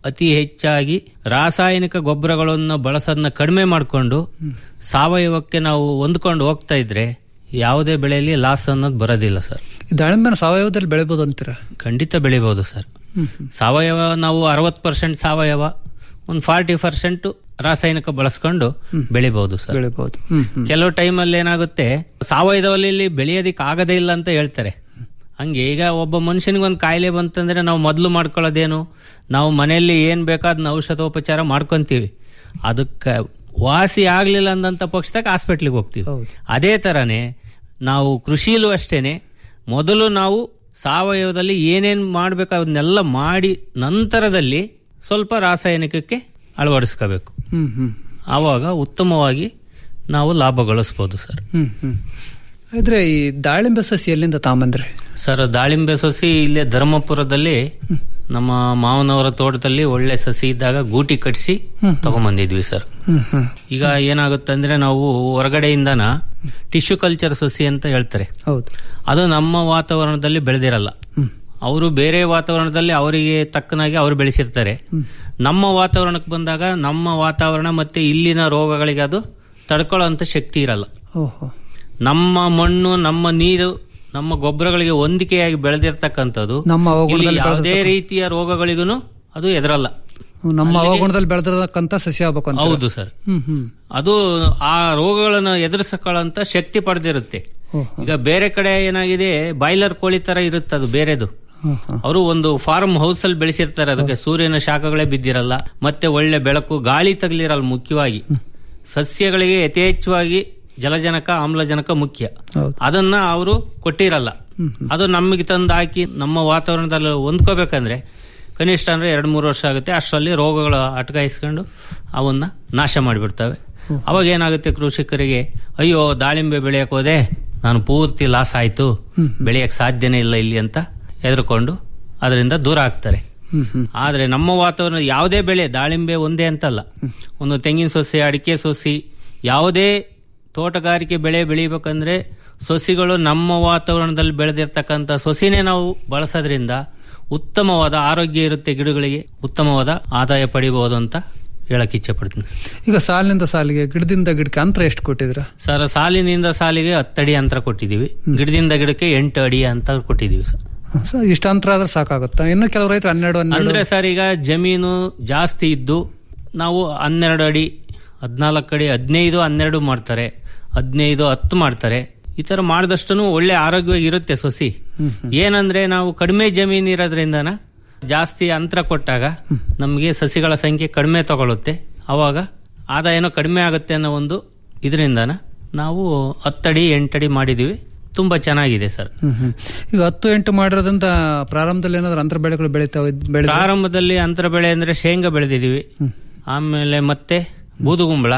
ಅತಿ ಹೆಚ್ಚಾಗಿ ರಾಸಾಯನಿಕ ಗೊಬ್ಬರಗಳನ್ನು ಬಳಸೋದನ್ನ ಕಡಿಮೆ ಮಾಡಿಕೊಂಡು ಸಾವಯವಕ್ಕೆ ನಾವು ಹೊಂದ್ಕೊಂಡು ಹೋಗ್ತಾ ಇದ್ರೆ ಯಾವುದೇ ಬೆಳೆಯಲ್ಲಿ ಲಾಸ್ ಅನ್ನೋದು ಬರೋದಿಲ್ಲ ಸರ್ ಈ ದಾಳಿಂಬೆನ ಸಾವಯವದಲ್ಲಿ ಬೆಳಿಬೋದು ಅಂತೀರಾ ಖಂಡಿತ ಬೆಳಿಬಹುದು ಸರ್ ಸಾವಯವ ನಾವು ಅರವತ್ತು ಪರ್ಸೆಂಟ್ ಸಾವಯವ ಒಂದು ಫಾರ್ಟಿ ಪರ್ಸೆಂಟ್ ರಾಸಾಯನಿಕ ಬಳಸ್ಕೊಂಡು ಬೆಳಿಬಹುದು ಸರ್ ಬೆಳಿಬಹುದು ಹ್ಮ್ ಹ್ಮ್ ಕೆಲವು ಟೈಮಲ್ಲಿ ಏನಾಗುತ್ತೆ ಸಾವಯವದಲ್ಲಿ ಬೆಳೆಯೋದಿಕ್ ಆಗದೇ ಇಲ್ಲ ಅಂತ ಹೇಳ್ತಾರೆ ಹಂಗೆ ಈಗ ಒಬ್ಬ ಮನುಷ್ಯನಿಗೆ ಒಂದು ಕಾಯಿಲೆ ಬಂತಂದ್ರೆ ನಾವು ಮೊದಲು ಮಾಡ್ಕೊಳ್ಳೋದೇನು ನಾವು ಮನೆಯಲ್ಲಿ ಏನ್ ಬೇಕಾದ್ನ ಔಷಧೋಪಚಾರ ಮಾಡ್ಕೊಂತೀವಿ ಅದಕ್ಕೆ ವಾಸಿ ಆಗ್ಲಿಲ್ಲ ಅಂದಂತ ಪಕ್ಷದಾಗ ಹಾಸ್ಪಿಟ್ಲಿಗೆ ಹೋಗ್ತೀವಿ ಅದೇ ತರನೇ ನಾವು ಕೃಷಿಲೂ ಅಷ್ಟೇನೆ ಮೊದಲು ನಾವು ಸಾವಯವದಲ್ಲಿ ಏನೇನ್ ಮಾಡ್ಬೇಕು ಅದನ್ನೆಲ್ಲ ಮಾಡಿ ನಂತರದಲ್ಲಿ ಸ್ವಲ್ಪ ರಾಸಾಯನಿಕಕ್ಕೆ ಅಳವಡಿಸ್ಕೋಬೇಕು ಹ್ಮ್ ಹ್ಮ್ ಆವಾಗ ಉತ್ತಮವಾಗಿ ನಾವು ಲಾಭ ಗಳಿಸ್ಬೋದು ಸರ್ ಹ್ಮ್ ಹ್ಮ್ ಇದ್ರೆ ಈ ದಾಳಿಂಬೆ ಸಸಿ ಎಲ್ಲಿಂದ ತಾಂಬಂದ್ರಿ ಸರ್ ದಾಳಿಂಬೆ ಸಸಿ ಇಲ್ಲೇ ಧರ್ಮಪುರದಲ್ಲಿ ನಮ್ಮ ಮಾವನವರ ತೋಟದಲ್ಲಿ ಒಳ್ಳೆ ಸಸಿ ಇದ್ದಾಗ ಗೂಟಿ ಕಟ್ಟಿಸಿ ತಗೊಂಬಂದಿದ್ವಿ ಸರ್ ಹ್ಮ್ ಹ್ಮ್ ಈಗ ಏನಾಗುತ್ತೆ ಅಂದ್ರೆ ನಾವು ಹೊರಗಡೆಯಿಂದನ ಟಿಶ್ಯೂ ಕಲ್ಚರ್ ಸಸಿ ಅಂತ ಹೇಳ್ತಾರೆ ಹೌದು ಅದು ನಮ್ಮ ವಾತಾವರಣದಲ್ಲಿ ಬೆಳೆದಿರಲ್ಲ ಅವರು ಬೇರೆ ವಾತಾವರಣದಲ್ಲಿ ಅವರಿಗೆ ತಕ್ಕನಾಗಿ ಅವರು ಬೆಳೆಸಿರ್ತಾರೆ ನಮ್ಮ ವಾತಾವರಣಕ್ಕೆ ಬಂದಾಗ ನಮ್ಮ ವಾತಾವರಣ ಮತ್ತೆ ಇಲ್ಲಿನ ರೋಗಗಳಿಗೆ ಅದು ತಡ್ಕೊಳ್ಳೋಂಥ ಶಕ್ತಿ ಇರಲ್ಲ ಓಹೋ ನಮ್ಮ ಮಣ್ಣು ನಮ್ಮ ನೀರು ನಮ್ಮ ಗೊಬ್ಬರಗಳಿಗೆ ಹೊಂದಿಕೆಯಾಗಿ ಬೆಳೆದಿರ್ತಕ್ಕಂಥದ್ದು ನಮ್ಮ ಇಲ್ಲಿ ಅವಗುಣದಲ್ಲಿ ಯಾವುದೇ ರೀತಿಯ ರೋಗಗಳಿಗೂ ಅದು ಎದುರಲ್ಲ ನಮ್ಮ ಅವಗುಣದಲ್ಲಿ ಬೆಳೆದಿರತಕ್ಕಂತ ಸಸಿ ಆಗ್ಬೇಕು ಅಂತ ಹೌದು ಸರ್ ಹ್ಮ್ ಹ್ಮ್ ಅದು ಆ ರೋಗಗಳನ್ನು ಎದುರಿಸಕೊಳ್ಳಂತ ಶಕ್ತಿ ಪಡೆದಿರುತ್ತೆ ಈಗ ಬೇರೆ ಕಡೆ ಏನಾಗಿದೆ ಬಾಯ್ಲರ್ ಕೋಳಿ ತರ ಇರುತ್ತೆ ಅದು ಬೇರೆದು ಅವರು ಒಂದು ಫಾರ್ಮ್ ಹೌಸ್ ಅಲ್ಲಿ ಬೆಳೆಸಿರ್ತಾರೆ ಅದಕ್ಕೆ ಸೂರ್ಯನ ಶಾಖಗಳೇ ಬಿದ್ದಿರಲ್ಲ ಮತ್ತೆ ಒಳ್ಳೆ ಬೆಳಕು ಗಾಳಿ ತಗಲಿರಲ್ಲ ಮುಖ್ಯವಾಗಿ ಸಸ್ಯಗಳಿಗೆ ಯಥೇಚ್ಛವಾಗಿ ಜಲಜನಕ ಆಮ್ಲಜನಕ ಮುಖ್ಯ ಅದನ್ನ ಅವರು ಕೊಟ್ಟಿರಲ್ಲ ಅದು ನಮಗೆ ತಂದು ಹಾಕಿ ನಮ್ಮ ವಾತಾವರಣದಲ್ಲಿ ಹೊಂದ್ಕೋಬೇಕಂದ್ರೆ ಕನಿಷ್ಠ ಅಂದ್ರೆ ಎರಡು ಮೂರು ವರ್ಷ ಆಗುತ್ತೆ ಅಷ್ಟರಲ್ಲಿ ರೋಗಗಳು ಅಟಕಾಯಿಸ್ಕೊಂಡು ಅವನ್ನ ನಾಶ ಮಾಡಿಬಿಡ್ತವೆ ಅವಾಗ ಏನಾಗುತ್ತೆ ಕೃಷಿಕರಿಗೆ ಅಯ್ಯೋ ದಾಳಿಂಬೆ ಬೆಳೆಯಕ್ ಹೋದೆ ನಾನು ಪೂರ್ತಿ ಲಾಸ್ ಆಯ್ತು ಬೆಳೆಯಕ್ ಸಾಧ್ಯನೇ ಇಲ್ಲ ಇಲ್ಲಿ ಅಂತ ಹೆದರ್ಕೊಂಡು ಅದರಿಂದ ದೂರ ಆಗ್ತಾರೆ ಹ್ಮ್ ಹ್ಮ್ ಆದ್ರೆ ನಮ್ಮ ವಾತಾವರಣ ಯಾವುದೇ ಬೆಳೆ ದಾಳಿಂಬೆ ಒಂದೇ ಅಂತಲ್ಲ ಒಂದು ತೆಂಗಿನ ಸೊಸೆ ಅಡಿಕೆ ಸೊಸಿ ಯಾವುದೇ ತೋಟಗಾರಿಕೆ ಬೆಳೆ ಬೆಳಿಬೇಕಂದ್ರೆ ಸೊಸಿಗಳು ನಮ್ಮ ವಾತಾವರಣದಲ್ಲಿ ಬೆಳೆದಿರ್ತಕ್ಕಂಥ ಸೊಸಿನೇ ನಾವು ಬಳಸೋದ್ರಿಂದ ಉತ್ತಮವಾದ ಆರೋಗ್ಯ ಇರುತ್ತೆ ಗಿಡಗಳಿಗೆ ಉತ್ತಮವಾದ ಆದಾಯ ಪಡಿಬಹುದು ಅಂತ ಹೇಳಕ್ ಇಚ್ಛೆ ಪಡ್ತೀನಿ ಸರ್. ಈಗ ಸಾಲಿನಿಂದ ಸಾಲಿಗೆ ಗಿಡದಿಂದ ಗಿಡಕ್ಕೆ ಅಂತರ ಎಷ್ಟು ಕೊಟ್ಟಿದ್ರ ಸರ್ ಸಾಲಿನಿಂದ ಸಾಲಿಗೆ ಹತ್ತಡಿ ಅಂತರ ಕೊಟ್ಟಿದ್ದೀವಿ ಗಿಡದಿಂದ ಗಿಡಕ್ಕೆ ಎಂಟು ಅಡಿ ಅಂತ ಕೊಟ್ಟಿದ್ದೀವಿ ಸರ್ ಇಷ್ಟ ಅಂತರ ಆದ್ರೆ ಸಾಕಾಗುತ್ತಾ ಇನ್ನು ಕೆಲವು ರೈತರು ಹನ್ನೆರಡು ಅಂದ್ರೆ ಹನ್ನೆರಡು ಸರ್ ಈಗ ಜಮೀನು ಜಾಸ್ತಿ ಇದ್ದು ನಾವು ಹನ್ನೆರಡು ಅಡಿ ಹದಿನಾಲ್ಕು ಅಡಿ ಹದಿನೈದು ಹನ್ನೆರಡು ಮಾಡ್ತಾರೆ ಹದಿನೈದು ಹತ್ತು ಮಾಡ್ತಾರೆ ಈ ತರ ಮಾಡಿದಷ್ಟು ಒಳ್ಳೆ ಆರೋಗ್ಯವಾಗಿ ಇರುತ್ತೆ ಸೊಸಿ ಏನಂದ್ರೆ ನಾವು ಕಡಿಮೆ ಜಮೀನು ಇರೋದ್ರಿಂದನ ಜಾಸ್ತಿ ಅಂತರ ಕೊಟ್ಟಾಗ ನಮಗೆ ಸಸಿಗಳ ಸಂಖ್ಯೆ ಕಡಿಮೆ ತಗೊಳುತ್ತೆ ಅವಾಗ ಆದಾಯನೂ ಕಡಿಮೆ ಆಗುತ್ತೆ ಅನ್ನೋ ಒಂದು ಇದರಿಂದನ ನಾವು ಹತ್ತಡಿ ಎಂಟಡಿ ಮಾಡಿದೀವಿ ತುಂಬಾ ಚೆನ್ನಾಗಿದೆ ಸರ್ ಹ್ಮ್ ಹ್ಮ್ ಈಗ ಹತ್ತು ಎಂಟು ಮಾಡಿರೋದ್ರಿಂದ ಪ್ರಾರಂಭದಲ್ಲಿ ಏನಾದ್ರು ಅಂತರ ಬೆಳೆಗಳು ಬೆಳಿತಾವ ಬೆಳೆ ಪ್ರಾರಂಭದಲ್ಲಿ ಅಂತರ ಬೆಳೆ ಅಂದ್ರೆ ಶೇಂಗಾ ಬೆಳೆದಿದೀವಿ ಆಮೇಲೆ ಮತ್ತೆ ಬೂದುಗುಂಬಳ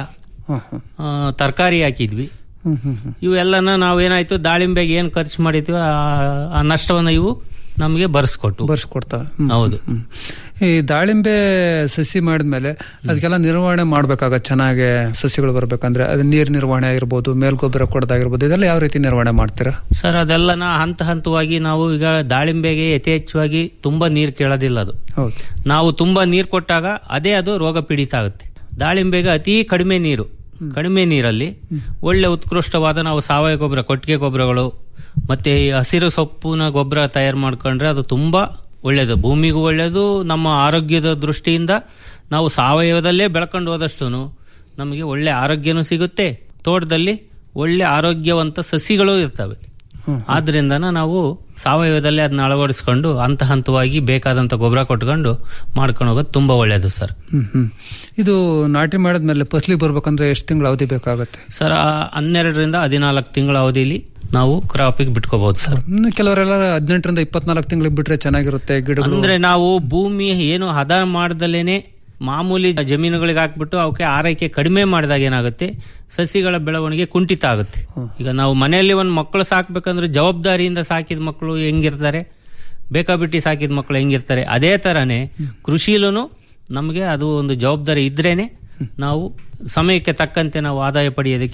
ತರಕಾರಿ ಹಾಕಿದ್ವಿ ಹ್ಮ್ ಹ್ಮ್ ಹ್ಮ್ ಇವೆಲ್ಲನ ನಾವು ಏನಾಯ್ತು ದಾಳಿಂಬೆಗೆ ಏನ್ ಖರ್ಚು ಮಾಡಿದ್ವಿ ಆ- ಆ ನಷ್ಟವನ್ನ ಇವು ನಮಗೆ ಬರ್ಸ್ಕೊಟ್ಟು ಬರ್ಸ್ಕೊಡ್ತಾವ ಹೌದು ಈ ದಾಳಿಂಬೆ ಸಸಿ ಮಾಡಿದ್ಮೇಲೆ ಅದಕ್ಕೆಲ್ಲ ನಿರ್ವಹಣೆ ಮಾಡ್ಬೇಕಾಗತ್ತೆ ಚೆನ್ನಾಗಿ ಸಸಿಗಳು ಬರ್ಬೇಕಂದ್ರೆ ಅದು ನೀರ್ ನಿರ್ವಹಣೆ ಆಗಿರ್ಬೋದು ಮೇಲ್ಗೊಬ್ಬರ ಕೊಡೋದಾಗಿರ್ಬೋದು ಇದೆಲ್ಲ ಯಾವ ರೀತಿ ನಿರ್ವಹಣೆ ಮಾಡ್ತೀರಾ ಸರ್ ಅದೆಲ್ಲನ ಹಂತ ಹಂತವಾಗಿ ನಾವು ಈಗ ದಾಳಿಂಬೆಗೆ ಯಥೇಚ್ಛವಾಗಿ ತುಂಬಾ ನೀರು ಕೇಳೋದಿಲ್ಲ ಅದು ಹೌದು ನಾವು ತುಂಬಾ ನೀರು ಕೊಟ್ಟಾಗ ಅದೇ ಅದು ರೋಗ ಪೀಡಿತ ಆಗುತ್ತೆ ದಾಳಿಂಬೆಗೆ ಅತಿ ಕಡಿಮೆ ನೀರು ಕಡಿಮೆ ನೀರಲ್ಲಿ ಒಳ್ಳೆ ಉತ್ಕೃಷ್ಟವಾದ ನಾವು ಸಾವಯವ ಗೊಬ್ಬರ ಕೊಟ್ಟಿಗೆ ಗೊಬ್ಬರಗಳು ಮತ್ತೆ ಈ ಹಸಿರು ಸೊಪ್ಪಿನ ಗೊಬ್ಬರ ತಯಾರು ಮಾಡ್ಕೊಂಡ್ರೆ ಅದು ತುಂಬಾ ಒಳ್ಳೇದು ಭೂಮಿಗೂ ಒಳ್ಳೇದು ನಮ್ಮ ಆರೋಗ್ಯದ ದೃಷ್ಟಿಯಿಂದ ನಾವು ಸಾವಯವದಲ್ಲೇ ಬೆಳ್ಕೊಂಡು ಹೋದಷ್ಟು ನಮಗೆ ಒಳ್ಳೆ ಆರೋಗ್ಯನೂ ಸಿಗುತ್ತೆ ತೋಟದಲ್ಲಿ ಒಳ್ಳೆ ಆರೋಗ್ಯವಂತ ಸಸಿಗಳು ಇರ್ತವೆ ಆದ್ರಿಂದ ನಾವು ಸಾವಯವದಲ್ಲೇ ಅದನ್ನ ಅಳವಡಿಸ್ಕೊಂಡು ಹಂತ ಹಂತವಾಗಿ ಬೇಕಾದಂತ ಗೊಬ್ಬರ ಕೊಟ್ಕೊಂಡು ಮಾಡ್ಕೊಂಡು ಹೋಗೋದು ತುಂಬಾ ಒಳ್ಳೇದು ಸರ್ ಹ್ಮ್ ಹ್ಮ್ ಇದು ನಾಟಿ ಮಾಡಿದ್ಮೇಲೆ ಫಸಲಿಗೆ ಬರ್ಬೇಕಂದ್ರೆ ಎಷ್ಟು ತಿಂಗಳು ಅವಧಿ ಬೇಕಾಗತ್ತೆ ಸರ್ ಆ ಹನ್ನೆರಡರಿಂದ ಹದಿನಾಲ್ಕು ತಿಂಗಳ ಅವಧಿಲಿ ನಾವು ಕ್ರಾಪಿಗೆ ಬಿಟ್ಕೋಬಹುದು ಸರ್ ಇನ್ನು ಕೆಲವರೆಲ್ಲ ಹದಿನೆಂಟರಿಂದ ಇಪ್ಪತ್ನಾಲ್ಕು ತಿಂಗಳಿಗೆ ಬಿಟ್ರೆ ಚೆನ್ನಾಗಿರುತ್ತೆ ಗಿಡಗಳು ಅಂದ್ರೆ ನಾವು ಭೂಮಿ ಏನು ಹದ ಮಾಡ್ದಲೇನೆ ಮಾಮೂಲಿ ಜಮೀನುಗಳಿಗೆ ಹಾಕ್ಬಿಟ್ಟು ಅವಕ್ಕೆ ಆರೈಕೆ ಕಡಿಮೆ ಮಾಡಿದಾಗ ಏನಾಗುತ್ತೆ ಸಸಿಗಳ ಬೆಳವಣಿಗೆ ಕುಂಠಿತ ಆಗುತ್ತೆ ಈಗ ನಾವು ಮನೆಯಲ್ಲಿ ಒಂದು ಮಕ್ಕಳು ಸಾಕ್ಬೇಕಂದ್ರೆ ಜವಾಬ್ದಾರಿಯಿಂದ ಸಾಕಿದ ಮಕ್ಕಳು ಹೆಂಗಿರ್ತಾರೆ ಬೇಕಾಬಿಟ್ಟಿ ಸಾಕಿದ ಮಕ್ಕಳು ಹೆಂಗಿರ್ತಾರೆ ಅದೇ ತರನೇ ಕೃಷಿಲೂ ನಮಗೆ ಅದು ಒಂದು ಜವಾಬ್ದಾರಿ ಇದ್ರೇನೆ ನಾವು ಸಮಯಕ್ಕೆ ತಕ್ಕಂತೆ ನಾವು ಆದಾಯ ಪಡೆಯೋದಕ್ಕೆ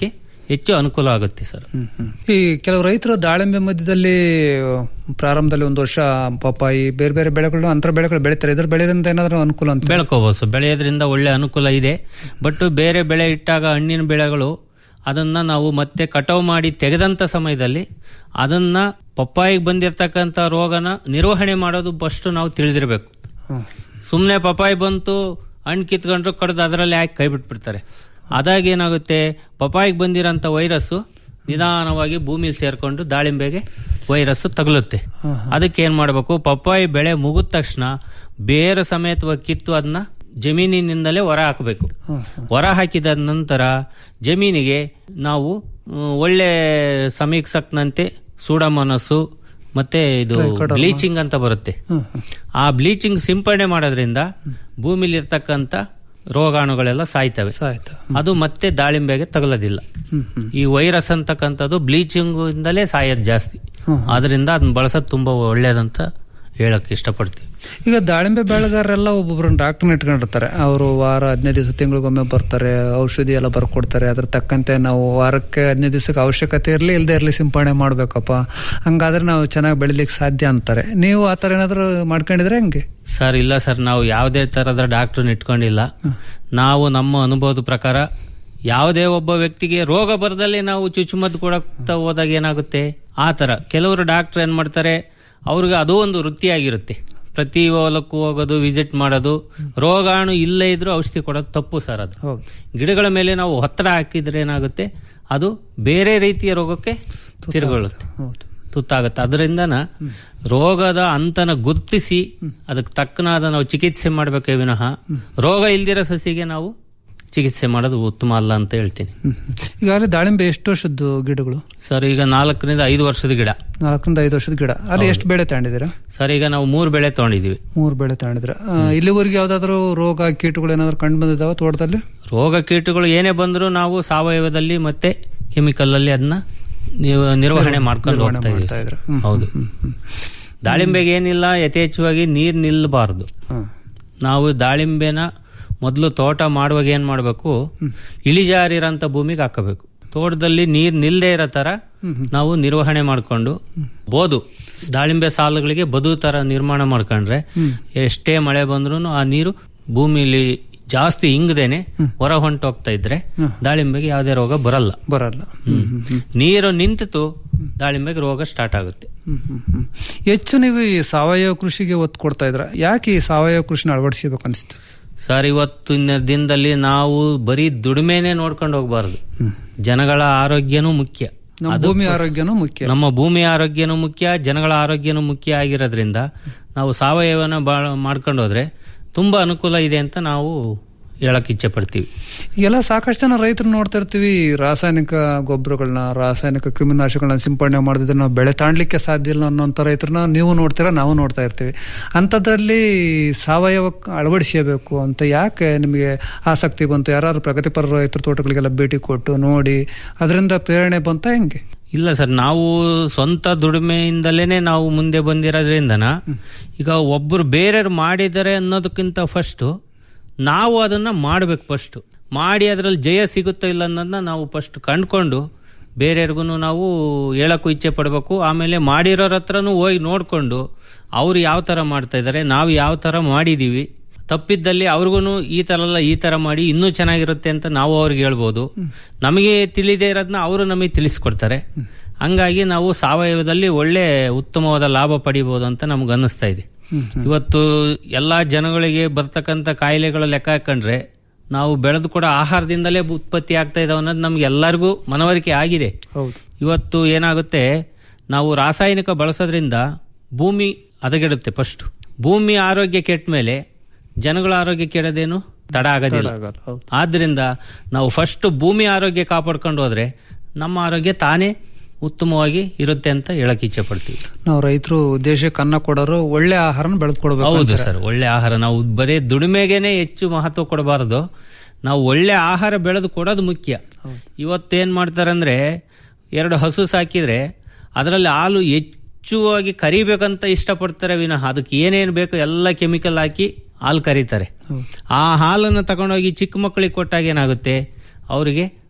ಹೆಚ್ಚು ಅನುಕೂಲ ಆಗುತ್ತೆ ಸರ್ ಈ ಕೆಲವು ರೈತರು ದಾಳಿಂಬೆ ಮಧ್ಯದಲ್ಲಿ ಪ್ರಾರಂಭದಲ್ಲಿ ಒಂದು ವರ್ಷ ಪಪ್ಪಾಯಿ ಬೇರೆ ಬೇರೆ ಬೆಳೆಗಳು ಅಂತರ ಬೆಳೆಗಳು ಬೆಳಿತಾರೆ ಇದ್ರ ಬೆಳೆದಿಂದ ಏನಾದರೂ ಅನುಕೂಲ ಅಂತ ಬೆಳ್ಕೋಬಹುದು ಸರ್ ಬೆಳೆಯೋದ್ರಿಂದ ಒಳ್ಳೆ ಅನುಕೂಲ ಇದೆ ಬಟ್ ಬೇರೆ ಬೆಳೆ ಇಟ್ಟಾಗ ಹಣ್ಣಿನ ಬೆಳೆಗಳು ಅದನ್ನ ನಾವು ಮತ್ತೆ ಕಟಾವು ಮಾಡಿ ತೆಗೆದಂತ ಸಮಯದಲ್ಲಿ ಅದನ್ನ ಪಪ್ಪಾಯಿಗೆ ಬಂದಿರತಕ್ಕಂತ ರೋಗನ ನಿರ್ವಹಣೆ ಮಾಡೋದು ಫಸ್ಟ್ ನಾವು ತಿಳಿದಿರಬೇಕು ಸುಮ್ಮನೆ ಪಪ್ಪಾಯಿ ಬಂತು ಹಣ್ಣು ಕಿತ್ಕೊಂಡ್ರು ಕಡ್ದು ಅದರಲ್ಲಿ ಹಾಕಿ ಕೈ ಬಿಟ್ಬಿಡ್ತಾರೆ ಅದಾಗ ಏನಾಗುತ್ತೆ ಪಪ್ಪಾಯಿಗೆ ಬಂದಿರೋಂಥ ವೈರಸ್ಸು ನಿಧಾನವಾಗಿ ಭೂಮಿಲಿ ಸೇರ್ಕೊಂಡು ದಾಳಿಂಬೆಗೆ ವೈರಸ್ ತಗುಲುತ್ತೆ ಅದಕ್ಕೆ ಏನ್ ಮಾಡಬೇಕು ಪಪ್ಪಾಯಿ ಬೆಳೆ ಮುಗಿದ ತಕ್ಷಣ ಬೇರೆ ಸಮೇತವಾಗಿ ಕಿತ್ತು ಅದನ್ನ ಜಮೀನಿನಿಂದಲೇ ಹೊರ ಹಾಕಬೇಕು ಹೊರ ಹಾಕಿದ ನಂತರ ಜಮೀನಿಗೆ ನಾವು ಮ್, ಒಳ್ಳೆ ಸಮೀಕ್ಷಕ್ನಂತೆ ಸೂಡಮನಸ್ಸು ಮತ್ತೆ ಇದು ಬ್ಲೀಚಿಂಗ್ ಅಂತ ಬರುತ್ತೆ ಆ ಬ್ಲೀಚಿಂಗ್ ಸಿಂಪಡಣೆ ಮಾಡೋದ್ರಿಂದ ಭೂಮಿಲಿ ಇರ್ತಕ್ಕಂಥ ರೋಗಾಣುಗಳೆಲ್ಲ ಸಾಯ್ತವೆ ಅದು ಮತ್ತೆ ದಾಳಿಂಬೆಗೆ ತಗಲೋದಿಲ್ಲ ಈ ವೈರಸ್ ಅಂತಕ್ಕಂಥದ್ದು ಬ್ಲೀಚಿಂಗ್ ಇಂದಲೇ ಸಾಯೋದು ಜಾಸ್ತಿ ಆದ್ರಿಂದ ಅದನ್ನ ಬಳಸೋದು ತುಂಬಾ ಒಳ್ಳೇದಂತ ಹೇಳಕ್ ಇಷ್ಟಪಡ್ತೀವಿ ಈಗ ದಾಳಿಂಬೆ ಬೆಳೆಗಾರರೆಲ್ಲ ಒಬ್ಬೊಬ್ರನ್ನ ಡಾಕ್ಟರ್ನ ಇಟ್ಕೊಂಡಿರ್ತಾರೆ ಅವರು ವಾರ ಹದಿನೈದು ದಿವಸ ತಿಂಗಳಿಗೊಮ್ಮೆ ಬರ್ತಾರೆ ಔಷಧಿ ಎಲ್ಲ ಬರ್ಕೊಡ್ತಾರೆ ಅದ್ರ ತಕ್ಕಂತೆ ನಾವು ವಾರಕ್ಕೆ ಹದಿನೈದು ದಿವಸಕ್ಕೆ ಅವಶ್ಯಕತೆ ಇರಲಿ ಇಲ್ಲದೆ ಇರಲಿ ಸಿಂಪಡಣೆ ಮಾಡ್ಬೇಕಪ್ಪ ಹಂಗಾದ್ರೆ ನಾವು ಚೆನ್ನಾಗಿ ಬೆಳಿಲಿಕ್ಕೆ ಸಾಧ್ಯ ಅಂತಾರೆ ನೀವು ಆ ಥರ ಏನಾದರೂ ಮಾಡ್ಕೊಂಡಿದ್ರೆ ಹೆಂಗೆ ಸರ್ ಇಲ್ಲ ಸರ್ ನಾವು ಯಾವುದೇ ತರದ ಡಾಕ್ಟರ್ ಇಟ್ಕೊಂಡಿಲ್ಲ ನಾವು ನಮ್ಮ ಅನುಭವದ ಪ್ರಕಾರ ಯಾವುದೇ ಒಬ್ಬ ವ್ಯಕ್ತಿಗೆ ರೋಗ ಬರದಲ್ಲಿ ನಾವು ಚುಚ್ಚುಮದ್ದು ಕೊಡಕ್ತಾ ಹೋದಾಗ ಏನಾಗುತ್ತೆ ಆ ತರ ಕೆಲವರು ಡಾಕ್ಟರ್ ಏನ್ ಮಾಡ್ತಾರೆ ಅವ್ರಿಗೆ ಅದು ಒಂದು ವೃತ್ತಿಯಾಗಿರುತ್ತೆ ಪ್ರತಿ ಹೊಲಕ್ಕೂ ಹೋಗೋದು ವಿಸಿಟ್ ಮಾಡೋದು ರೋಗಾಣು ಇಲ್ಲೇ ಇದ್ರೂ ಔಷಧಿ ಕೊಡೋದು ತಪ್ಪು ಸರ್ ಅದು ಗಿಡಗಳ ಮೇಲೆ ನಾವು ಒತ್ತಡ ಹಾಕಿದ್ರೆ ಏನಾಗುತ್ತೆ ಅದು ಬೇರೆ ರೀತಿಯ ರೋಗಕ್ಕೆ ತಿರುಗೊಳ್ಳುತ್ತೆ ತುತ್ತಾಗುತ್ತೆ ಅದರಿಂದನ ರೋಗದ ಅಂತನ ಗುರುತಿಸಿ ಅದಕ್ಕೆ ತಕ್ಕನಾದ ನಾವು ಚಿಕಿತ್ಸೆ ಮಾಡಬೇಕೇ ವಿನಃ ರೋಗ ಇಲ್ದಿರೋ ಸಸಿಗೆ ನಾವು ಚಿಕಿತ್ಸೆ ಮಾಡೋದು ಉತ್ತಮ ಅಲ್ಲ ಅಂತ ಹೇಳ್ತೀನಿ ಈಗಾಗಲೇ ದಾಳಿಂಬೆ ಎಷ್ಟು ವರ್ಷದ್ದು ಗಿಡಗಳು ಸರ್ ಈಗ ನಾಲ್ಕರಿಂದ ಐದು ವರ್ಷದ ಗಿಡ ನಾಲ್ಕರಿಂದ ಐದು ವರ್ಷದ ಗಿಡ ಅಲ್ಲಿ ಎಷ್ಟು ಬೆಳೆ ತಗೊಂಡಿದ್ದೀರಾ ಸರ್ ಈಗ ನಾವು ಮೂರು ಬೆಳೆ ತಗೊಂಡಿದೀವಿ ಮೂರು ಬೆಳೆ ತಗೊಂಡಿದ್ರ ಇಲ್ಲಿವರೆಗೆ ಯಾವ್ದಾದ್ರು ರೋಗ ಕೀಟಗಳು ಏನಾದ್ರು ಕಂಡು ಬಂದಿದಾವ ತೋಟದಲ್ಲಿ ರೋಗ ಕೀಟಗಳು ಏನೇ ಬಂದರೂ ನಾವು ಸಾವಯವದಲ್ಲಿ ಮತ್ತೆ ಕೆಮಿಕಲ್ ಅಲ್ಲಿ ಅದನ್ನ ನೀವು ನಿರ್ವಹಣೆ ಮಾಡ್ಕೊಂಡು ನಿರ್ವಹಣೆ ಹೋಗ್ತಾ ಮಾಡ್ತಾ ಇದೀವಿ ಇದ್ರ ಹೌದು ದಾಳಿಂಬೆಗೆ ಏನಿಲ್ಲ ಯಥೇಚ್ಛವಾಗಿ ನೀರ್ ನಿಲ್ಲಬಾರದು ನಾವು ದಾಳಿಂಬೆನ ಮೊದಲು ತೋಟ ಮಾಡುವಾಗ ಏನ್ ಮಾಡಬೇಕು ಇಳಿಜಾರಿರಂತ ಭೂಮಿಗೆ ಹಾಕಬೇಕು ತೋಟದಲ್ಲಿ ನೀರ್ ನಿಲ್ಲದೆ ಇರೋ ತರ ನಾವು ನಿರ್ವಹಣೆ ಮಾಡ್ಕೊಂಡು ಬೋದು ದಾಳಿಂಬೆ ಸಾಲುಗಳಿಗೆ ಬದು ತರ ನಿರ್ಮಾಣ ಮಾಡ್ಕೊಂಡ್ರೆ ಎಷ್ಟೇ ಮಳೆ ಬಂದ್ರೂ ಆ ನೀರು ಭೂಮಿಲಿ ಜಾಸ್ತಿ ಇಂಗದೇನೆ ಹೊರ ಹೊಂಟೋಗ್ತಾ ಇದ್ರೆ ದಾಳಿಂಬೆಗೆ ಯಾವುದೇ ರೋಗ ಬರಲ್ಲ ಬರಲ್ಲ ನೀರು ನಿಂತಿತು ದಾಳಿಂಬೆಗೆ ರೋಗ ಸ್ಟಾರ್ಟ್ ಆಗುತ್ತೆ ಹ್ಮ್, ಹ್ಮ್, ಹ್ಮ್. ಹೆಚ್ಚು ನೀವು ಈ ಸಾವಯವ ಕೃಷಿಗೆ ಒತ್ತು ಕೊಡ್ತಾ ಇದ್ರ ಯಾಕೆ ಈ ಸಾವಯವ ಕೃಷಿನ ಅಳವಡಿಸಬೇಕು ಅನಿಸ್ತು ಸರ್ ಇವತ್ತಿನ ದಿನದಲ್ಲಿ ನಾವು ಬರೀ ದುಡಿಮೆನೆ ನೋಡ್ಕೊಂಡು ಹೋಗ್ಬಾರ್ದು ಜನಗಳ ಆರೋಗ್ಯನೂ ಮುಖ್ಯ ನಮ್ಮ ಅದು ಭೂಮಿ ಫಸ್ಟ್- ಆರೋಗ್ಯನೂ ಮುಖ್ಯ ನಮ್ಮ ಭೂಮಿ ಆರೋಗ್ಯನೂ ಮುಖ್ಯ ಜನಗಳ ಆರೋಗ್ಯನೂ ಮುಖ್ಯ ಆಗಿರೋದ್ರಿಂದ ನಾವು ಸಾವಯವನ ಬಾಳ ಮಾಡ್ಕೊಂಡು ಹೋದ್ರೆ ತುಂಬಾ ಅನುಕೂಲ ಇದೆ ಅಂತ ನಾವು ಹೇಳಕ್ ಇಚ್ಛೆ ಪಡ್ತೀವಿ ಈಗೆಲ್ಲ ಸಾಕಷ್ಟು ಜನ ರೈತರು ನೋಡ್ತಾ ಇರ್ತೀವಿ ರಾಸಾಯನಿಕ ಗೊಬ್ಬರಗಳನ್ನ ರಾಸಾಯನಿಕ ಕ್ರಿಮಿನಾಶಗಳನ್ನ ಸಿಂಪಡಣೆ ಮಾಡಿದ್ರೆ ನಾವು ಬೆಳೆ ತಾಣ್ಲಿಕ್ಕೆ ಸಾಧ್ಯ ಇಲ್ಲ ಅನ್ನೋಂಥ ರೈತರನ್ನ ನೀವು ನೋಡ್ತೀರಾ ನಾವು ನೋಡ್ತಾ ಇರ್ತೀವಿ ಅಂಥದ್ರಲ್ಲಿ ಸಾವಯವ ಅಳವಡಿಸಬೇಕು ಅಂತ ಯಾಕೆ ನಿಮಗೆ ಆಸಕ್ತಿ ಬಂತು ಯಾರು ಪ್ರಗತಿಪರ ರೈತರ ತೋಟಗಳಿಗೆಲ್ಲ ಭೇಟಿ ಕೊಟ್ಟು ನೋಡಿ ಅದರಿಂದ ಪ್ರೇರಣೆ ಬಂತ ಹೆಂಗೆ ಇಲ್ಲ ಸರ್ ನಾವು ಸ್ವಂತ ದುಡಿಮೆಯಿಂದಲೇನೆ ನಾವು ಮುಂದೆ ಬಂದಿರೋದ್ರಿಂದನ ಈಗ ಒಬ್ಬರು ಬೇರೆಯವ್ರು ಮಾಡಿದ್ದಾರೆ ಅನ್ನೋದಕ್ಕಿಂತ ಫಸ್ಟ್ ನಾವು ಅದನ್ನ ಮಾಡ್ಬೇಕು ಫಸ್ಟ್ ಮಾಡಿ ಅದರಲ್ಲಿ ಜಯ ಸಿಗುತ್ತೋ ಇಲ್ಲ ಅನ್ನೋದನ್ನ ನಾವು ಫಸ್ಟ್ ಕಂಡ್ಕೊಂಡು ಬೇರೆಯವ್ರಿಗೂ ನಾವು ಹೇಳಕ್ಕೂ ಇಚ್ಛೆ ಪಡಬೇಕು ಆಮೇಲೆ ಮಾಡಿರೋರ ಹತ್ರನೂ ಹೋಗಿ ನೋಡ್ಕೊಂಡು ಅವ್ರು ಯಾವ ಥರ ಮಾಡ್ತಾ ಇದ್ದಾರೆ ನಾವು ಯಾವ ಥರ ಮಾಡಿದೀವಿ ತಪ್ಪಿದ್ದಲ್ಲಿ ಅವ್ರಿಗೂ ಈ ಥರ ಎಲ್ಲ ಈ ಥರ ಮಾಡಿ ಇನ್ನೂ ಚೆನ್ನಾಗಿರುತ್ತೆ ಅಂತ ನಾವು ಅವ್ರಿಗೆ ಹೇಳ್ಬೋದು ನಮಗೆ ತಿಳಿದೇ ಇರೋದನ್ನ ಅವರು ನಮಗೆ ತಿಳಿಸ್ಕೊಡ್ತಾರೆ ಹಂಗಾಗಿ ನಾವು ಸಾವಯವದಲ್ಲಿ ಒಳ್ಳೆ ಉತ್ತಮವಾದ ಲಾಭ ಪಡಿಬೋದು ಅಂತ ನಮ್ಗೆ ಅನ್ನಿಸ್ತಾ ಇದೆ ಇವತ್ತು ಎಲ್ಲಾ ಜನಗಳಿಗೆ ಬರ್ತಕ್ಕಂಥ ಕಾಯಿಲೆಗಳ ಲೆಕ್ಕ ಹಾಕೊಂಡ್ರೆ ನಾವು ಬೆಳೆದು ಕೂಡ ಆಹಾರದಿಂದಲೇ ಉತ್ಪತ್ತಿ ಆಗ್ತಾ ಇದಾವೆ ಅನ್ನೋದು ನಮ್ಗೆ ಎಲ್ಲರಿಗೂ ಮನವರಿಕೆ ಆಗಿದೆ ಹೌದು ಇವತ್ತು ಏನಾಗುತ್ತೆ ನಾವು ರಾಸಾಯನಿಕ ಬಳಸೋದ್ರಿಂದ ಭೂಮಿ ಹದಗೆಡುತ್ತೆ ಫಸ್ಟ್ ಭೂಮಿ ಆರೋಗ್ಯ ಕೆಟ್ಟ ಮೇಲೆ ಜನಗಳ ಆರೋಗ್ಯ ಕೆಡೋದೇನು ತಡ ಆಗೋದಿಲ್ಲ ಆಗಲ್ಲ, ಹೌದು. ಆದ್ರಿಂದ ನಾವು ಫಸ್ಟ್ ಭೂಮಿ ಆರೋಗ್ಯ ಕಾಪಾಡ್ಕೊಂಡು ಹೋದ್ರೆ ನಮ್ಮ ಆರೋಗ್ಯ ತಾನೇ ಉತ್ತಮವಾಗಿ ಇರುತ್ತೆ ಅಂತ ಹೇಳಕ್ ಇಚ್ಛೆ ಪಡ್ತೀವಿ ನಾವು ರೈತರು ದೇಶಕ್ಕೆ ಅನ್ನ ಕೊಡೋರು ಒಳ್ಳೆ ಆಹಾರನ ಬೆಳೆದುಕೊಡ್ಬೇಕು ಹೌದು ಅಂತಾರೆ. ಸರ್ ಒಳ್ಳೆ ಆಹಾರ ನಾವು ಬರೀ ದುಡಿಮೆಗೆನೆ ಹೆಚ್ಚು ಮಹತ್ವ ಕೊಡಬಾರದು ನಾವು ಒಳ್ಳೆ ಆಹಾರ ಬೆಳೆದು ಕೊಡೋದು ಮುಖ್ಯ ಇವತ್ತೇನ್ ಮಾಡ್ತಾರೆ ಅಂದ್ರೆ ಎರಡು ಹಸು ಸಾಕಿದ್ರೆ ಅದರಲ್ಲಿ ಹಾಲು ಹೆಚ್ಚುವಾಗಿ ಕರಿಬೇಕಂತ ಇಷ್ಟಪಡ್ತಾರೆ ವಿನಃ ಅದಕ್ಕೆ ಏನೇನು ಬೇಕು ಎಲ್ಲ ಕೆಮಿಕಲ್ ಹಾಕಿ ಹಾಲು ಕರೀತಾರೆ ಆ ಹಾಲನ್ನು ತಗೊಂಡೋಗಿ ಚಿಕ್ಕ ಮಕ್ಕಳಿಗೆ ಕೊಟ್ಟಾಗ ಏನಾಗುತ್ತೆ ಅವರಿಗೆ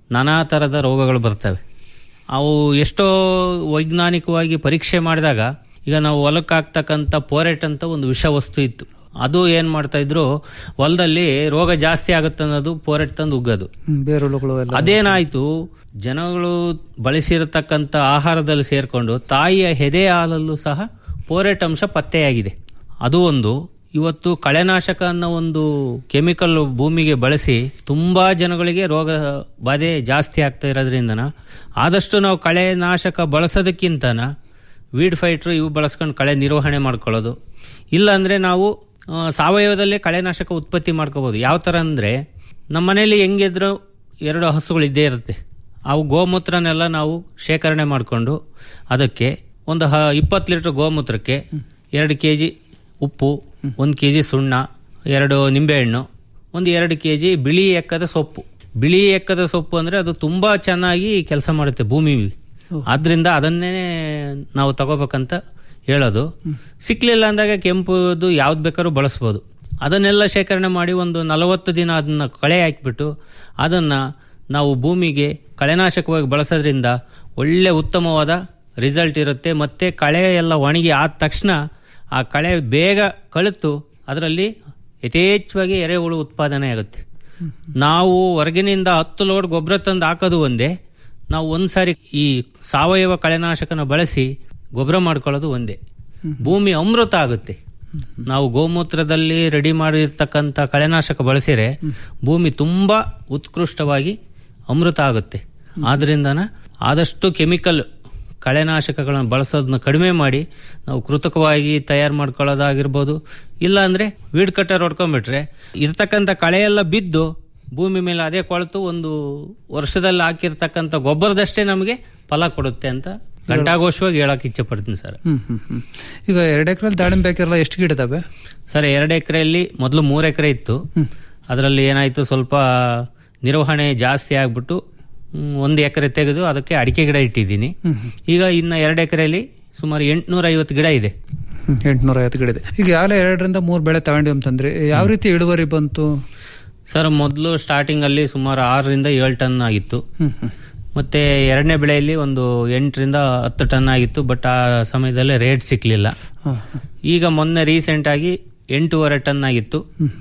ನಾನಾ ಥರದ ರೋಗಗಳು ಬರ್ತವೆ ಅವು ಎಷ್ಟೋ ವೈಜ್ಞಾನಿಕವಾಗಿ ಪರೀಕ್ಷೆ ಮಾಡಿದಾಗ ಈಗ ನಾವು ಹೊಲಕ್ಕೆ ಹಾಕ್ತಕ್ಕಂಥ ಪೋರೆಟ್ ಅಂತ ಒಂದು ವಿಷ ವಸ್ತು ಇತ್ತು ಅದು ಏನು ಮಾಡ್ತಾ ಇದ್ರು ಹೊಲದಲ್ಲಿ ರೋಗ ಜಾಸ್ತಿ ಆಗುತ್ತೆ ಅನ್ನೋದು ಪೋರೆಟ್ ತಂದು ಉಗ್ಗೋದು ಹ್ಮ್, ಬೇರುಳುಗಳು ಎಲ್ಲ ಅದೇನಾಯ್ತು ಜನಗಳು ಬಳಸಿರತಕ್ಕಂಥ ಆಹಾರದಲ್ಲಿ ಸೇರ್ಕೊಂಡು ತಾಯಿಯ ಎದೆ ಹಾಲಲ್ಲೂ ಸಹ ಪೋರೆಟ್ ಅಂಶ ಪತ್ತೆಯಾಗಿದೆ ಅದು ಒಂದು ಇವತ್ತು ಕಳೆನಾಶಕ ಅನ್ನೋ ಒಂದು ಕೆಮಿಕಲ್ ಭೂಮಿಗೆ ಬಳಸಿ ತುಂಬಾ ಜನಗಳಿಗೆ ರೋಗ ಬಾಧೆ ಜಾಸ್ತಿ ಆಗ್ತಾ ಇರೋದ್ರಿಂದನ ಆದಷ್ಟು ನಾವು ಕಳೆನಾಶಕ ಬಳಸೋದಕ್ಕಿಂತನ ವೀಡ್ ಫೈಟ್ರು ಇವು ಬಳಸ್ಕೊಂಡು ಕಳೆ ನಿರ್ವಹಣೆ ಮಾಡ್ಕೊಳ್ಳೋದು ಇಲ್ಲಾಂದ್ರೆ ನಾವು ಆ, ಸಾವಯವದಲ್ಲೇ ಕಳೆನಾಶಕ ಉತ್ಪತ್ತಿ ಮಾಡ್ಕೋಬಹುದು ಯಾವ ಥರ ಅಂದರೆ ನಮ್ಮ ಮನೇಲಿ ಹೆಂಗಿದ್ರು ಎರಡು ಹಸುಗಳು ಇದ್ದೇ ಇರುತ್ತೆ ಅವು ಗೋಮೂತ್ರನೆಲ್ಲ ನಾವು ಶೇಖರಣೆ ಮಾಡಿಕೊಂಡು ಅದಕ್ಕೆ ಒಂದು ಹ ಇಪ್ಪತ್ತು ಲೀಟ್ರ್ ಗೋಮೂತ್ರಕ್ಕೆ ಎರಡು ಕೆ ಜಿ ಉಪ್ಪು ಒಂದು ಕೆ ಜಿ ಸುಣ್ಣ ಎರಡು ನಿಂಬೆಹಣ್ಣು ಒಂದು ಎರಡು ಕೆ ಜಿ ಬಿಳಿ ಎಕ್ಕದ ಸೊಪ್ಪು ಬಿಳಿ ಎಕ್ಕದ ಸೊಪ್ಪು ಅಂದರೆ ಅದು ತುಂಬ ಚೆನ್ನಾಗಿ ಕೆಲಸ ಮಾಡುತ್ತೆ ಭೂಮಿ ಆದ್ರಿಂದ ಅದನ್ನೇ ನಾವು ತಗೋಬೇಕಂತ ಹೇಳೋದು ಸಿಕ್ಲಿಲ್ಲ ಅಂದಾಗ ಕೆಂಪುದು ಯಾವ್ದು ಬೇಕಾದ್ರೂ ಬಳಸ್ಬೋದು ಅದನ್ನೆಲ್ಲ ಶೇಖರಣೆ ಮಾಡಿ ಒಂದು ನಲವತ್ತು ದಿನ ಅದನ್ನ ಕಳೆ ಹಾಕಿಬಿಟ್ಟು ಅದನ್ನ ನಾವು ಭೂಮಿಗೆ ಕಳೆನಾಶಕವಾಗಿ ಬಳಸೋದ್ರಿಂದ ಒಳ್ಳೆ ಉತ್ತಮವಾದ ರಿಸಲ್ಟ್ ಇರುತ್ತೆ ಮತ್ತೆ ಕಳೆ ಎಲ್ಲ ಒಣಗಿ ಆದ ತಕ್ಷಣ ಆ ಕಳೆ ಬೇಗ ಕಳಿತು ಅದರಲ್ಲಿ ಯಥೇಚ್ಛವಾಗಿ ಎರೆಹುಳು ಉತ್ಪಾದನೆ ಆಗುತ್ತೆ ನಾವು ಹೊರಗಿನಿಂದ ಹತ್ತು ಲೋಡ್ ಗೊಬ್ಬರ ತಂದು ಹಾಕೋದು ಒಂದೇ ನಾವು ಒಂದ್ಸಾರಿ ಈ ಸಾವಯವ ಕಳೆನಾಶಕನ ಬಳಸಿ ಗೊಬ್ಬರ ಮಾಡ್ಕೊಳ್ಳೋದು ಒಂದೇ ಭೂಮಿ ಅಮೃತ ಆಗುತ್ತೆ ನಾವು ಗೋಮೂತ್ರದಲ್ಲಿ ರೆಡಿ ಮಾಡಿರ್ತಕ್ಕಂಥ ಕಳೆನಾಶಕ ಬಳಸಿದ್ರೆ ಭೂಮಿ ತುಂಬಾ ಉತ್ಕೃಷ್ಟವಾಗಿ ಅಮೃತ ಆಗುತ್ತೆ ಆದ್ರಿಂದನ ಆದಷ್ಟು ಕೆಮಿಕಲ್ ಕಳೆನಾಶಕಗಳನ್ನು ಬಳಸೋದನ್ನ ಕಡಿಮೆ ಮಾಡಿ ನಾವು ಕೃತಕವಾಗಿ ತಯಾರು ಮಾಡ್ಕೊಳ್ಳೋದಾಗಿರ್ಬೋದು ಇಲ್ಲ ಅಂದ್ರೆ ವೀಡ್ ಕಟ್ಟರ್ ಹೊಡ್ಕೊಂಡ್ಬಿಟ್ರೆ ಇರ್ತಕ್ಕಂಥ ಕಳೆಯೆಲ್ಲ ಬಿದ್ದು ಭೂಮಿ ಮೇಲೆ ಅದೇ ಕೊಳೆತು ಒಂದು ವರ್ಷದಲ್ಲಿ ಹಾಕಿರ್ತಕ್ಕಂಥ ಗೊಬ್ಬರದಷ್ಟೇ ನಮಗೆ ಫಲ ಕೊಡುತ್ತೆ ಅಂತ ಘಂಟಾಘೋಷವಾಗಿ ಹೇಳಕ್ ಇಚ್ಛೆ ಪಡ್ತೀನಿ ಸರ್ ಹ್ಮ್ ಹ್ಮ್ ಹ್ಮ್ ಈಗ ಎರಡು ಎಕರೆಲ್ಲಿ ದಾಳಿಂಬೆ ಹಾಕಿರಲ್ಲ ಎಷ್ಟು ಗಿಡ ಇದಾವೆ ಸರ್ ಎರಡು ಎಕರೆಯಲ್ಲಿ ಮೊದಲು ಮೂರು ಎಕರೆ ಇತ್ತು ಅದರಲ್ಲಿ ಏನಾಯ್ತು ಸ್ವಲ್ಪ ನಿರ್ವಹಣೆ ಜಾಸ್ತಿ ಆಗ್ಬಿಟ್ಟು ಹ್ಮ್, ಒಂದು ಎಕರೆ ತೆಗೆದು ಅದಕ್ಕೆ ಅಡಿಕೆ ಗಿಡ ಇಟ್ಟಿದ್ದೀನಿ ಈಗ ಇನ್ನ ಎರಡು ಎಕರೆಯಲ್ಲಿ ಸುಮಾರು ಎಂಟುನೂರ ಐವತ್ತು ಗಿಡ ಇದೆ ಎಂಟುನೂರ ಐವತ್ತು ಗಿಡ ಇದೆ ಈಗ ಯಾವ್ಲೇ ಎರಡರಿಂದ ಮೂರು ಬೆಳೆ ತಗೊಂಡಿವಿ ಅಂತಂದ್ರೆ ಯಾವ ರೀತಿ ಇಳುವರಿ ಬಂತು ಸರ್ ಮೊದಲು ಸ್ಟಾರ್ಟಿಂಗ್ ಅಲ್ಲಿ ಸುಮಾರು ಆರರಿಂದ ಏಳು ಟನ್ ಆಗಿತ್ತು ಹ್ಮ್ ಹ್ಮ್ ಮತ್ತೆ ಎರಡನೇ ಬೆಳೆಯಲ್ಲಿ ಒಂದು ಎಂಟರಿಂದ ಹತ್ತು ಟನ್ ಆಗಿತ್ತು ಬಟ್ ಆ ಸಮಯದಲ್ಲಿ ರೇಟ್ ಸಿಕ್ಲಿಲ್ಲ ಹಾ, ಈಗ ಮೊನ್ನೆ ರೀಸೆಂಟ್ ಆಗಿ ಎಂಟೂವರೆ ಟನ್ ಆಗಿತ್ತು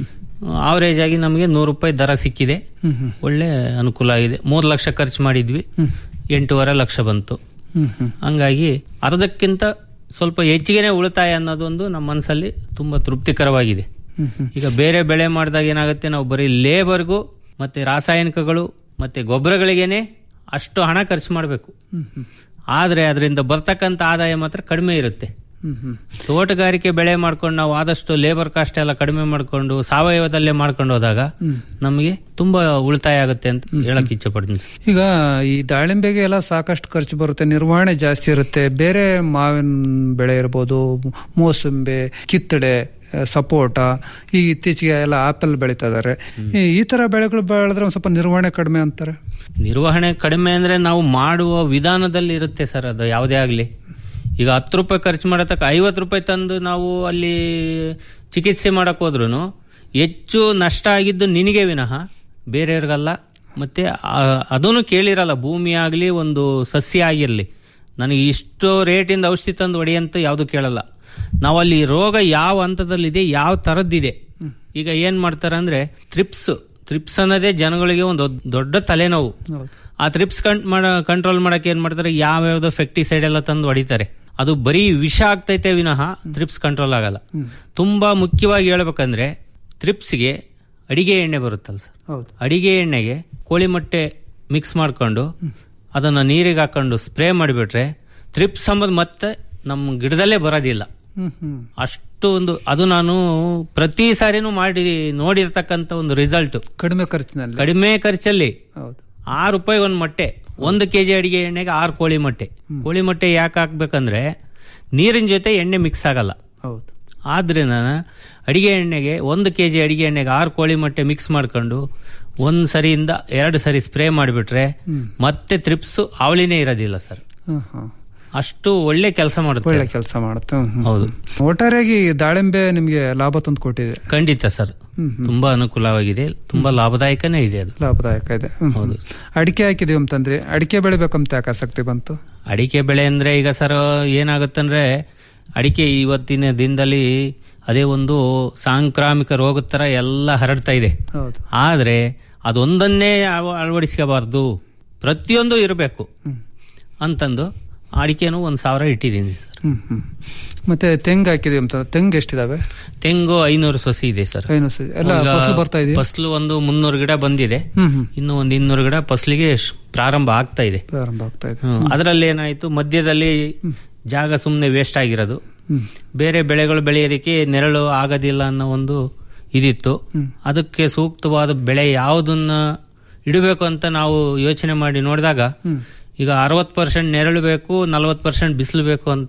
ಆವರೇಜ್ ಆಗಿ ನಮಗೆ ನೂರು ರೂಪಾಯಿ ದರ ಸಿಕ್ಕಿದೆ ಹ್ಮ್ ಹ್ಮ್ ಒಳ್ಳೆ ಅನುಕೂಲ ಆಗಿದೆ ಮೂರು ಲಕ್ಷ ಖರ್ಚು ಮಾಡಿದ್ವಿ ಎಂಟೂವರೆ ಲಕ್ಷ ಬಂತು ಹ್ಮ್ ಹ್ಮ್ ಹಂಗಾಗಿ ಅರ್ಧಕ್ಕಿಂತ ಸ್ವಲ್ಪ ಹೆಚ್ಚಿಗೆನೆ ಉಳಿತಾಯ ಅನ್ನೋದೊಂದು ನಮ್ಮ ಮನಸ್ಸಲ್ಲಿ ತುಂಬಾ ತೃಪ್ತಿಕರವಾಗಿದೆ ಹ್ಮ್ ಹ್ಮ್ ಈಗ ಬೇರೆ ಬೆಳೆ ಮಾಡಿದಾಗ ಏನಾಗುತ್ತೆ ನಾವು ಬರೀ ಲೇಬರ್ಗೂ ಮತ್ತೆ ರಾಸಾಯನಿಕಗಳು ಮತ್ತೆ ಗೊಬ್ಬರಗಳಿಗೇನೆ ಅಷ್ಟು ಹಣ ಖರ್ಚು ಮಾಡಬೇಕು ಹ್ಮ್ ಹ್ಮ್ ಆದ್ರೆ ಅದರಿಂದ ಬರ್ತಕ್ಕಂಥ ಆದಾಯ ಮಾತ್ರ ಕಡಿಮೆ ಇರುತ್ತೆ ಹ್ಮ್ ಹ್ಮ್ ತೋಟಗಾರಿಕೆ ಬೆಳೆ ಮಾಡ್ಕೊಂಡು ನಾವು ಆದಷ್ಟು ಲೇಬರ್ ಕಾಸ್ಟ್ ಎಲ್ಲ ಕಡಿಮೆ ಮಾಡ್ಕೊಂಡು ಸಾವಯವದಲ್ಲೇ ಮಾಡ್ಕೊಂಡು ಹೋದಾಗ ನಮಗೆ ತುಂಬಾ ಉಳಿತಾಯ ಆಗುತ್ತೆ ಅಂತ ಹೇಳಕ್ ಇಚ್ಛೆ ಪಡ್ತೀನಿ ಸರ್. ಈಗ ಈ ದಾಳಿಂಬೆಗೆ ಎಲ್ಲ ಸಾಕಷ್ಟು ಖರ್ಚು ಬರುತ್ತೆ ನಿರ್ವಹಣೆ ಜಾಸ್ತಿ ಇರುತ್ತೆ ಬೇರೆ ಮಾವಿನ ಬೆಳೆ ಇರ್ಬೋದು ಮೋಸಂಬೆ ಕಿತ್ತಳೆ ಆ, ಸಪೋಟ ಈ ಇತ್ತೀಚೆಗೆ ಎಲ್ಲ ಆಪಲ್ ಬೆಳೀತಾ ಇದಾರೆ ಈ- ಈ ತರ ಬೆಳೆಗಳು ಬೆಳೆದ್ರೆ ಒಂದ್ ಸ್ವಲ್ಪ ನಿರ್ವಹಣೆ ಕಡಿಮೆ ಅಂತಾರೆ ನಿರ್ವಹಣೆ ಕಡಿಮೆ ಅಂದ್ರೆ ನಾವು ಮಾಡುವ ವಿಧಾನದಲ್ಲಿ ಇರುತ್ತೆ ಸರ್ ಅದು ಯಾವುದೇ ಆಗಲಿ ಈಗ ಹತ್ತು ರೂಪಾಯಿ ಖರ್ಚು ಮಾಡತಕ್ಕ ಐವತ್ತು ರೂಪಾಯಿ ತಂದು ನಾವು ಅಲ್ಲಿ ಚಿಕಿತ್ಸೆ ಮಾಡಕ್ ಹೋದ್ರು ಹೆಚ್ಚು ನಷ್ಟ ಆಗಿದ್ದು ನಿನಗೆ ವಿನಃ ಬೇರೆಯವ್ರಿಗಲ್ಲ ಮತ್ತೆ ಆ- ಅದನ್ನು ಕೇಳಿರಲ್ಲ ಭೂಮಿ ಆಗಲಿ ಒಂದು ಸಸ್ಯ ಆಗಿರಲಿ ನನಗೆ ಇಷ್ಟು ರೇಟಿಂದ ಔಷಧಿ ತಂದು ಹೊಡೆಯಂತ ಯಾವುದು ಕೇಳಲ್ಲ ನಾವಲ್ಲಿ ರೋಗ ಯಾವ ಹಂತದಲ್ಲಿದೆ ಯಾವ ಥರದ್ದಿದೆ ಈಗ ಏನ್ ಮಾಡ್ತಾರೆ ಅಂದ್ರೆ ತ್ರಿಪ್ಸ್ ತ್ರಿಪ್ಸ್ ಅನ್ನೋದೇ ಜನಗಳಿಗೆ ಒಂದು ದೊಡ್ಡ- ದೊಡ್ಡ ತಲೆನೋವು ಆ ತ್ರಿಪ್ಸ್ ಕಂಟ್ರೋಲ್ ಮಾಡಕ್ಕೆ ಏನ್ ಮಾಡ್ತಾರೆ ಯಾವ್ಯಾವ್ದೋ ಫೆಕ್ಟಿಸೈಡ್ ಎಲ್ಲ ತಂದು ಹೊಡಿತಾರೆ ಅದು ಬರೀ ವಿಷ ಆಗ್ತೈತೆ ವಿನಃ ತ್ರಿಪ್ಸ್ ಕಂಟ್ರೋಲ್ ಆಗಲ್ಲ ತುಂಬಾ ಮುಖ್ಯವಾಗಿ ಹೇಳ್ಬೇಕಂದ್ರೆ ತ್ರಿಪ್ಸ್ಗೆ ಅಡಿಗೆ ಎಣ್ಣೆ ಬರುತ್ತಲ್ಲ ಸರ್ ಹೌದು ಅಡಿಗೆ ಎಣ್ಣೆಗೆ ಕೋಳಿ ಮೊಟ್ಟೆ ಮಿಕ್ಸ್ ಮಾಡ್ಕೊಂಡು ಅದನ್ನ ನೀರಿಗೆ ಹಾಕೊಂಡು ಸ್ಪ್ರೇ ಮಾಡಿಬಿಟ್ರೆ ತ್ರಿಪ್ಸ್ ಅಂಬದು ಮತ್ತೆ ನಮ್ಮ ಗಿಡದಲ್ಲೇ ಬರೋದಿಲ್ಲ ಹ್ಮ್ ಹ್ಮ್ ಅಷ್ಟು ಒಂದು ಅದು ನಾನು ಪ್ರತಿ ಸಾರಿನೂ ಮಾಡಿ ನೋಡಿರ್ತಕ್ಕಂಥ ಒಂದು ರಿಸಲ್ಟ್ ಕಡಿಮೆ ಖರ್ಚಿನಲ್ಲಿ ಕಡಿಮೆ ಖರ್ಚಲ್ಲಿ ಹೌದು ಆರು ರೂಪಾಯಿ ಒಂದು ಮೊಟ್ಟೆ ಒಂದು ಕೆಜಿ ಅಡಿಗೆ ಎಣ್ಣೆಗೆ ಆರು ಕೋಳಿ ಮೊಟ್ಟೆ ಕೋಳಿ ಮೊಟ್ಟೆ ಯಾಕೆ ಹಾಕ್ಬೇಕಂದ್ರೆ ನೀರಿನ ಜೊತೆ ಎಣ್ಣೆ ಮಿಕ್ಸ್ ಆಗಲ್ಲ ಹೌದು ಆದ್ರಿಂದ ಅಡಿಗೆ ಎಣ್ಣೆಗೆ ಒಂದು ಕೆ ಜಿ ಅಡಿಗೆ ಎಣ್ಣೆಗೆ ಆರು ಕೋಳಿ ಮೊಟ್ಟೆ ಮಿಕ್ಸ್ ಮಾಡ್ಕೊಂಡು ಒಂದ್ ಸರಿಯಿಂದ ಎರಡು ಸರಿ ಸ್ಪ್ರೇ ಮಾಡಿಬಿಟ್ರೆ ಮತ್ತೆ ತ್ರಿಪ್ಸು ಅವಳಿನೇ ಇರೋದಿಲ್ಲ ಸರ್ ಹ್ಮ್ ಹ್ಮ್ ಅಷ್ಟು ಒಳ್ಳೆ ಕೆಲಸ ಮಾಡುತ್ತೆ ಒಳ್ಳೆ ಕೆಲಸ ಮಾಡುತ್ತೆ ಹ್ಮ್, ಹ್ಮ್. ಹೌದು ಒಟ್ಟಾರೆಯಾಗಿ ದಾಳಿಂಬೆ ನಿಮ್ಗೆ ಲಾಭ ತಂದು ಕೊಟ್ಟಿದೆ ಖಂಡಿತ ಸರ್ ಹ್ಮ್, ಹ್ಮ್. ತುಂಬಾ ಅನುಕೂಲವಾಗಿದೆ ತುಂಬಾ ಲಾಭದಾಯಕನೇ ಇದೆ ಅದು ಲಾಭದಾಯಕ ಇದೆ ಹ್ಮ್, ಹ್ಮ್. ಅಡಿಕೆ ಹಾಕಿದೀವಿ ಅಂತಂದ್ರೆ ಅಡಿಕೆ ಬೆಳಿಬೇಕಂತ ಯಾಕೆ ಆಸಕ್ತಿ ಬಂತು ಅಡಿಕೆ ಬೆಳೆ ಅಂದ್ರೆ ಈಗ ಸರ್ ಏನಾಗುತ್ತಂದ್ರೆ ಅಡಿಕೆ ಇವತ್ತಿನ ದಿನದಲ್ಲಿ ಅದೇ ಒಂದು ಸಾಂಕ್ರಾಮಿಕ ರೋಗದ ತರ ಎಲ್ಲ ಹರಡ್ತಾ ಇದೆ ಹೌದು ಆದ್ರೆ ಅದೊಂದನ್ನೇ ಅಳ- ಅಳವಡಿಸ್ಕೋಬಾರ್ದು ಪ್ರತಿಯೊಂದು ಇರಬೇಕು ಅಂತಂದು ಅಡಿಕೆನೂ ಒಂದು ಸಾವಿರ ಇಟ್ಟಿದ್ದೀನಿ ಸರ್ ಹ್ಮ್ ಹ್ಮ್ ಮತ್ತೆ ತೆಂಗು ಹಾಕಿದೀವಿ ಅಂತ ತೆಂಗು ಎಷ್ಟಿದಾವೆ ತೆಂಗು ಐನೂರು ಸೊಸಿ ಇದೆ ಸರ್ ಐನೂರು ಸಸಿ. ಎಲ್ಲ ಈಗ ಫಸಲು ಬರ್ತಾ ಇದೆಯಾ? ಫಸಲು ಒಂದು ಮುನ್ನೂರು ಗಿಡ ಬಂದಿದೆ ಹ್ಮ್ ಹ್ಮ್ ಇನ್ನು ಒಂದು ಇನ್ನೂರು ಗಿಡ ಫಸಲಿಗೆ ಶ್- ಪ್ರಾರಂಭ ಆಗ್ತಾ ಇದೆ ಪ್ರಾರಂಭ ಆಗ್ತಾ ಇದೆ ಹ್ಮ್. ಅದರಲ್ಲಿ ಏನಾಯ್ತು ಮಧ್ಯದಲ್ಲಿ ಜಾಗ ಸುಮ್ಮನೆ ವೇಸ್ಟ್ ಆಗಿರೋದು ಹ್ಮ್. ಬೇರೆ ಬೆಳೆಗಳು ಬೆಳೆಯೋದಕ್ಕೆ ನೆರಳು ಆಗೋದಿಲ್ಲ ಅನ್ನೋ ಒಂದು ಇದಿತ್ತು ಅದಕ್ಕೆ ಸೂಕ್ತವಾದ ಬೆಳೆ ಯಾವುದನ್ನ ಇಡಬೇಕು ಅಂತ ನಾವು ಯೋಚನೆ ಮಾಡಿ ನೋಡಿದಾಗ ಈಗ ಅರವತ್ತು ಪರ್ಸೆಂಟ್ ನೆರಳು ಬೇಕು ನಲವತ್ತು ಪರ್ಸೆಂಟ್ ಬಿಸಿಲು ಬೇಕು ಅಂತ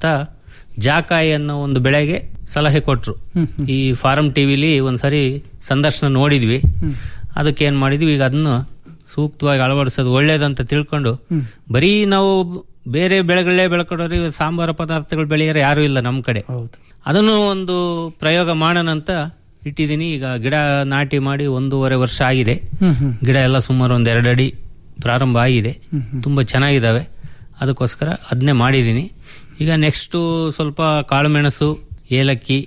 ಜಾಕಾಯಿ ಅನ್ನೋ ಒಂದು ಬೆಳೆಗೆ ಸಲಹೆ ಕೊಟ್ರು ಈ ಫಾರಂ ಟಿವಿಲಿ ಒಂದ್ಸರಿ ಸಂದರ್ಶನ ನೋಡಿದ್ವಿ ಅದಕ್ಕೆ ಏನ್ ಮಾಡಿದ್ವಿ ಈಗ ಅದನ್ನು ಸೂಕ್ತವಾಗಿ ಅಳವಡಿಸೋದು ಒಳ್ಳೇದಂತ ತಿಳ್ಕೊಂಡು ಬರೀ ನಾವು ಬೇರೆ ಬೆಳೆಗಳೇ ಬೆಳ್ಕೊಡೋರು ಇವಾಗ ಸಾಂಬಾರ ಪದಾರ್ಥಗಳು ಬೆಳೆಯೋರು ಯಾರು ಇಲ್ಲ ನಮ್ಮ ಕಡೆ ಅದನ್ನು ಒಂದು ಪ್ರಯೋಗ ಮಾಡೋಣ ಅಂತ ಇಟ್ಟಿದ್ದೀನಿ ಈಗ ಗಿಡ ನಾಟಿ ಮಾಡಿ ಒಂದೂವರೆ ವರ್ಷ ಆಗಿದೆ ಹ್ಮ್ ಹ್ಮ್ ಗಿಡ ಎಲ್ಲ ಸುಮಾರು ಒಂದ್ ಎರಡು ಅಡಿ ಪ್ರಾರಂಭ ಆಗಿದೆ ತುಂಬಾ ಚೆನ್ನಾಗಿದ್ದಾವೆ ಅದಕ್ಕೋಸ್ಕರ ಅದನ್ನೇ ಮಾಡಿದ್ದೀನಿ ಈಗ ನೆಕ್ಸ್ಟು ಸ್ವಲ್ಪ ಕಾಳುಮೆಣಸು ಏಲಕ್ಕಿ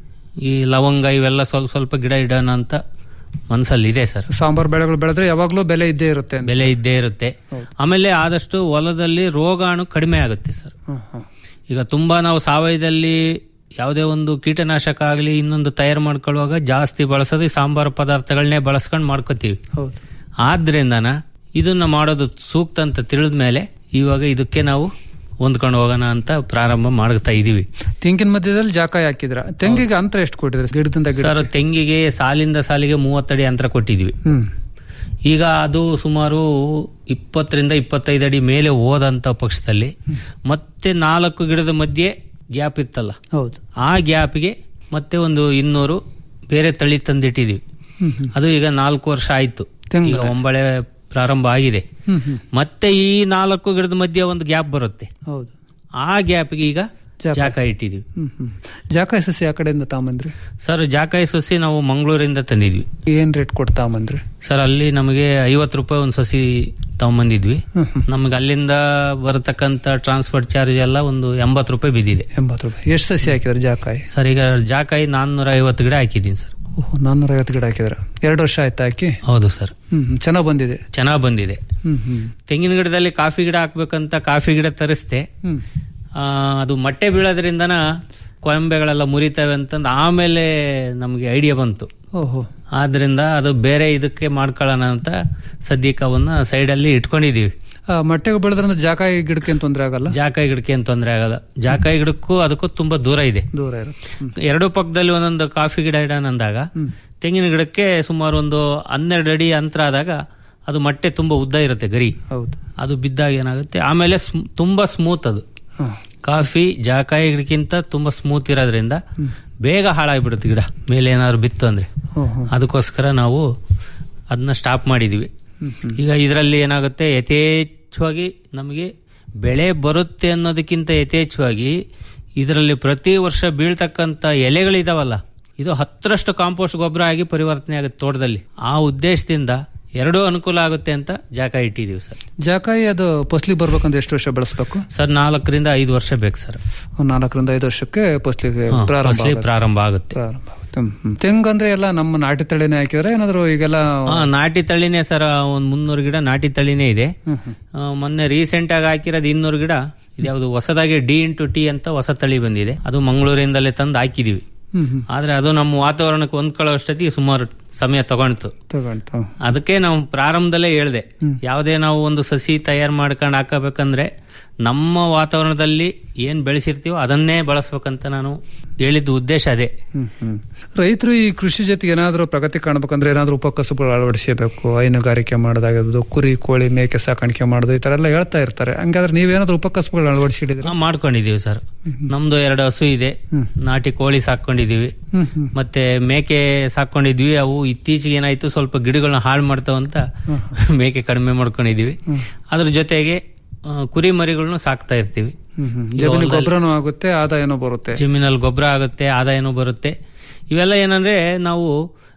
ಈ ಲವಂಗ ಇವೆಲ್ಲ ಸ್ವಲ್ಪ ಸ್ವಲ್ಪ ಗಿಡ ಇಡೋಣ ಅಂತ ಮನಸ್ಸಲ್ಲಿ ಇದೆ ಸರ್ ಸಾಂಬಾರ್ ಬೆಳೆಗಳು ಬೆಳೆದ್ರೆ ಯಾವಾಗ್ಲೂ ಬೆಲೆ ಇದ್ದೇ ಇರುತ್ತೆ ಅಂತ. ಬೆಲೆ ಇದ್ದೇ ಇರುತ್ತೆ ಆಮೇಲೆ ಆದಷ್ಟು ಹೊಲದಲ್ಲಿ ರೋಗಾಣು ಕಡಿಮೆ ಆಗುತ್ತೆ ಸರ್ ಹ್ಮ್, ಹ್ಮ್. ಈಗ ತುಂಬಾ ನಾವು ಸಾವಯವದಲ್ಲಿ ಯಾವುದೇ ಒಂದು ಕೀಟನಾಶಕ ಆಗಲಿ ಇನ್ನೊಂದು ತಯಾರು ಮಾಡ್ಕೊಳ್ಳುವಾಗ ಜಾಸ್ತಿ ಬಳಸೋದು ಈ ಸಾಂಬಾರು ಪದಾರ್ಥಗಳನ್ನೇ ಬಳಸ್ಕೊಂಡು ಮಾಡ್ಕೋತೀವಿ ಹೌದು ಆದ್ರಿಂದನ ಇದನ್ನ ಮಾಡೋದು ಸೂಕ್ತ ಅಂತ ತಿಳಿದ ಮೇಲೆ ಇವಾಗ ಇದಕ್ಕೆ ನಾವು ಹೊಂದ್ಕೊಂಡು ಹೋಗೋಣ ಅಂತ ಪ್ರಾರಂಭ ಮಾಡ್ತಾ ಇದೀವಿ ತೆಂಗಿನ ಮಧ್ಯದಲ್ಲಿ ಜಾಕಾಯಿ ಹಾಕಿದ್ರ ತೆಂಗಿಗೆ ಅಂತರ ಎಷ್ಟು ಕೊಟ್ಟಿದ್ರೆ ಗಿಡದಿಂದ ಗಿಡ ಸರ್ ತೆಂಗಿಗೆ ಸಾಲಿಂದ ಸಾಲಿಗೆ ಮೂವತ್ತಡಿ ಅಂತರ ಕೊಟ್ಟಿದ್ವಿ ಹ್ಮ್ ಈಗ ಅದು ಸುಮಾರು ಇಪ್ಪತ್ತರಿಂದ ಇಪ್ಪತ್ತೈದು ಅಡಿ ಮೇಲೆ ಹೋದಂತ ಪಕ್ಷದಲ್ಲಿ ಮತ್ತೆ ನಾಲ್ಕು ಗಿಡದ ಮಧ್ಯೆ ಗ್ಯಾಪ್ ಇತ್ತಲ್ಲ ಹೌದು ಆ ಗ್ಯಾಪ್ಗೆ ಮತ್ತೆ ಒಂದು ಇನ್ನೂರು ಬೇರೆ ತಳಿ ತಂದಿಟ್ಟಿದೀವಿ ಹ್ಮ್ ಹ್ಮ್. ಅದು ಈಗ ನಾಲ್ಕು ವರ್ಷ ಆಯ್ತು ತೆಂಗು ಈಗ ಒಂಬಳೆ ಪ್ರಾರಂಭ ಆಗಿದೆ ಹ್ಮ್ ಹ್ಮ್ ಮತ್ತೆ ಈ ನಾಲ್ಕು ಗಿಡದ ಮಧ್ಯೆ ಒಂದು ಗ್ಯಾಪ್ ಬರುತ್ತೆ ಹೌದು ಆ ಗ್ಯಾಪ್ಗೆ ಈಗ ಜಾಕ. ಜಾಕ ಇಟ್ಟಿದೀವಿ ಹ್ಮ್ ಹ್ಮ್ ಜಾಕಾಯಿ ಸಸಿ ಆ ಕಡೆಯಿಂದ ತಾಂಬಂದ್ರಿ ಸರ್ ಜಾಕಾಯಿ ಸೊಸಿ ನಾವು ಮಂಗಳೂರಿಂದ ತಂದಿದ್ವಿ ಏನ್ ರೇಟ್ ಕೊಟ್ಟು ತಾಂಬಂದ್ರಿ ಸರ್ ಅಲ್ಲಿ ನಮಗೆ ಐವತ್ತು ರೂಪಾಯಿ ಒಂದು ಸಸಿ ತಗೊಂಬಂದಿದ್ವಿ ಹ್ಮ್ ಹ್ಮ್. ನಮಗೆ ಅಲ್ಲಿಂದ ಬರತಕ್ಕಂತ ಟ್ರಾನ್ಸ್ಪೋರ್ಟ್ ಚಾರ್ಜ್ ಎಲ್ಲ ಒಂದು ಎಂಬತ್ತು ರೂಪಾಯಿ ಬಿದ್ದಿದೆ ಎಂಬತ್ತು ರೂಪಾಯಿ ಎಷ್ಟು ಸಸಿ ಹಾಕಿದ್ರೆ ಜಾಕಾಯಿ ಸರ್ ಈಗ ಜಾಕಾಯಿ ನಾನ್ನೂರ ಐವತ್ತು ಗಿಡ ಹಾಕಿದ್ದೀನಿ ಸರ್ ಓಹ್ ನಾನ್ನೂರ ಐವತ್ತು ಗಿಡ ಹಾಕಿದ್ರ ಎರಡು ವರ್ಷ ಆಯ್ತಾ ಹಾಕಿ ಹೌದು ಸರ್ ಹ್ಮ್ ಹ್ಮ್. ಚೆನ್ನಾಗ್ ಬಂದಿದೆ ಚೆನ್ನಾಗಿ ಬಂದಿದೆ ಹ್ಮ್ ಹ್ಮ್ ತೆಂಗಿನ ಗಿಡದಲ್ಲಿ ಕಾಫಿ ಗಿಡ ಹಾಕ್ಬೇಕಂತ ಕಾಫಿ ಗಿಡ ತರಿಸ್ದೆ ಹ್ಮ್ ಆ, ಅದು ಮೊಟ್ಟೆ ಬೀಳೋದ್ರಿಂದನ ಕೊಂಬೆಗಳೆಲ್ಲ ಮುರಿತವೆ ಅಂತಂದು ಆಮೇಲೆ ನಮಗೆ ಐಡಿಯಾ ಬಂತು ಓಹೋ ಆದ್ರಿಂದ ಅದು ಬೇರೆ ಇದಕ್ಕೆ ಮಾಡ್ಕೊಳ್ಳೋಣ ಅಂತ ಸದ್ಯಕ್ಕೆ ಅವನ್ನ ಸೈಡಲ್ಲಿ ಇಟ್ಕೊಂಡಿದೀವಿ ಆ, ಮೊಟ್ಟೆಗೆ ಬೆಳೆದ್ರಿಂದ ಜಾಕಾಯಿ ಗಿಡಕ್ಕೆ ಏನ್ ತೊಂದರೆ ಆಗಲ್ಲ ಜಾಕಾಯಿ ಗಿಡಕ್ಕೆ ಏನು ತೊಂದರೆ ಆಗಲ್ಲ ಜಾಕಾಯಿ ಗಿಡಕ್ಕೂ ಅದಕ್ಕೂ ತುಂಬಾ ದೂರ ಇದೆ ದೂರ ಇರುತ್ತೆ ಹ್ಮ್. ಎರಡು ಪಕ್ಕದಲ್ಲಿ ಒಂದೊಂದು ಕಾಫಿ ಗಿಡ ಇಡೋಣ ಅಂದಾಗ ತೆಂಗಿನ ಗಿಡಕ್ಕೆ ಸುಮಾರು ಒಂದು ಹನ್ನೆರಡು ಅಡಿ ಅಂತರ ಆದಾಗ ಅದು ಮೊಟ್ಟೆ ತುಂಬಾ ಉದ್ದ ಇರುತ್ತೆ ಗರಿ ಹೌದು ಅದು ಬಿದ್ದಾಗ ಏನಾಗುತ್ತೆ ಆಮೇಲೆ ಸ್ಮ್- ತುಂಬಾ ಸ್ಮೂತ್ ಅದು ಹ. ಕಾಫಿ ಜಾಕಾಯಿ ಗಿಡಕ್ಕಿಂತ ತುಂಬಾ ಸ್ಮೂತ್ ಇರೋದ್ರಿಂದ ಬೇಗ ಹಾಳಾಗ್ಬಿಡುತ್ತೆ ಗಿಡ ಮೇಲೆ ಏನಾದ್ರು ಬಿತ್ತು ಅಂದ್ರೆ ಹ್ಮ್ ಹ್ಮ್. ಅದಕ್ಕೋಸ್ಕರ ನಾವು ಅದನ್ನ ಸ್ಟಾಪ್ ಮಾಡಿದೀವಿ ಈಗ ಇದರಲ್ಲಿ ಏನಾಗುತ್ತೆ ಯಥೇಚ್ಛವಾಗಿ ನಮಗೆ ಬೆಳೆ ಬರುತ್ತೆ ಅನ್ನೋದಕ್ಕಿಂತ ಯಥೇಚ್ಛವಾಗಿ ಇದರಲ್ಲಿ ಪ್ರತಿ ವರ್ಷ ಬೀಳ್ತಕ್ಕಂಥ ಎಲೆಗಳಿದಾವಲ್ಲ ಇದು ಹತ್ತರಷ್ಟು ಕಾಂಪೋಸ್ಟ್ ಗೊಬ್ಬರ ಆಗಿ ಪರಿವರ್ತನೆ ಆಗುತ್ತೆ ತೋಟದಲ್ಲಿ ಆ ಉದ್ದೇಶದಿಂದ ಎರಡೂ ಅನುಕೂಲ ಆಗುತ್ತೆ ಅಂತ ಜಾಕ ಇಟ್ಟಿದೀವಿ ಸರ್ ಜಾಕಾಯಿ ಅದು ಫಸ್ಲಿಗೆ ಬರ್ಬೇಕಂದ್ರೆ ಎಷ್ಟು ವರ್ಷ ಬೆಳೆಸ್ಬೇಕು ಸರ್ ನಾಲ್ಕರಿಂದ ಐದು ವರ್ಷ ಬೇಕು ಸರ್ ಒಂದ್ ನಾಲ್ಕರಿಂದ ಐದು ವರ್ಷಕ್ಕೆ ಫಸ್ಲಿಗೆ ಹಾ, ಪ್ರಾರಂಭ ಫಸಲಿ ಆಗುತ್ತೆ. ಪ್ರಾರಂಭ ಆಗುತ್ತೆ ಪ್ರಾರಂಭ ಆಗುತ್ತೆ ಹ್ಮ್, ಹ್ಮ್. ತೆಂಗು ಅಂದ್ರೆ ಎಲ್ಲ ನಮ್ಮ ನಾಟಿ ತಳಿನೇ ಹಾಕಿದ್ರೆ ಏನಾದ್ರು ಈಗೆಲ್ಲ ಹಾ, ನಾಟಿ ತಳಿನೇ ಸರ್ ಒಂದ್ ಮುನ್ನೂರು ಗಿಡ ನಾಟಿ ತಳಿನೇ ಇದೆ ಹ್ಮ್, ಹ್ಮ್. ಆ, ಮೊನ್ನೆ ರೀಸೆಂಟ್ ಆಗಿ ಹಾಕಿರೋದು ಇನ್ನೂರು ಗಿಡ ಇದ್ಯಾವುದು ಹೊಸದಾಗಿ ಡಿ ಇಂಟು ಟಿ ಅಂತ ಹೊಸ ತಳಿ ಬಂದಿದೆ ಅದು ಮಂಗಳೂರಿಂದಲೇ ತಂದು ಹಾಕಿದೀವಿ ಹ್ಮ್ ಹ್ಮ್ ಆದ್ರೆ ಅದು ನಮ್ಮ ವಾತಾವರಣಕ್ಕೆ ಹೊಂದ್ಕೊಳ್ಳೋ ಅಷ್ಟೊತ್ತಿಗೆ ಸುಮಾರು ಸಮಯ ತಗೊಂಡ್ತು ತಗೊಂಡು ಅದಕ್ಕೆ ನಾವು ಪ್ರಾರಂಭದಲ್ಲೇ ಹೇಳ್ದೆ ಯಾವುದೇ ನಾವು ಒಂದು ಸಸಿ ತಯಾರು ಮಾಡ್ಕೊಂಡು ಹಾಕಬೇಕಂದ್ರೆ ನಮ್ಮ ವಾತಾವರಣದಲ್ಲಿ ಏನ್ ಬೆಳೆಸಿರ್ತೀವೋ ಅದನ್ನೇ ಬಳಸ್ಬೇಕಂತ ನಾನು ಹೇಳಿದ ಉದ್ದೇಶ ಅದೇ ಹ್ಮ್ ಹ್ಮ್ ರೈತರು ಈ ಕೃಷಿ ಜೊತೆಗೆ ಏನಾದ್ರೂ ಪ್ರಗತಿ ಕಾಣ್ಬೇಕಂದ್ರೆ ಏನಾದ್ರೂ ಉಪಕಸಬುಗಳು ಅಳವಡಿಸಬೇಕು ಹೈನುಗಾರಿಕೆ ಮಾಡೋದಾಗೋದು ಕುರಿ ಕೋಳಿ ಮೇಕೆ ಸಾಕಾಣಿಕೆ ಮಾಡೋದು ಈ ತರ ಎಲ್ಲ ಹೇಳ್ತಾ ಇರ್ತಾರೆ ಹಂಗಾದ್ರೆ ನೀವೇನಾದ್ರೂ ಉಪಕಸಬುಗಳು ಅಳವಡಿಸಿಡಿದ್ರೆ ನಾವು ಮಾಡ್ಕೊಂಡಿದೀವಿ ಸರ್ ನಮ್ದು ಎರಡು ಹಸು ಇದೆ ನಾಟಿ ಕೋಳಿ ಸಾಕೊಂಡಿದೀವಿ ಹ್ಮ್ ಹ್ಮ್ ಮತ್ತೆ ಮೇಕೆ ಸಾಕೊಂಡಿದ್ವಿ ಅವು ಇತ್ತೀಚೆಗೆ ಏನಾಯ್ತು ಸ್ವಲ್ಪ ಗಿಡಗಳನ್ನ ಹಾಳು ಮಾಡ್ತಾವಂತ ಮೇಕೆ ಕಡಿಮೆ ಮಾಡ್ಕೊಂಡಿದೀವಿ ಅದ್ರ ಜೊತೆಗೆ ಆ, ಕುರಿ ಮರಿಗಳನ್ನ ಸಾಕ್ತಾ ಇರ್ತೀವಿ ಹ್ಮ್ ಹ್ಮ್ ಈಗ ಜಮೀನು ಹೊಲ್ದಲ್ಲಿ- ಗೊಬ್ಬರನೂ ಆಗುತ್ತೆ ಆದಾಯನೂ ಬರುತ್ತೆ ಜಮೀನಲ್ಲಿ ಗೊಬ್ಬರ ಆಗುತ್ತೆ ಆದಾಯನೂ ಬರುತ್ತೆ ಇವೆಲ್ಲ ಏನಂದ್ರೆ ನಾವು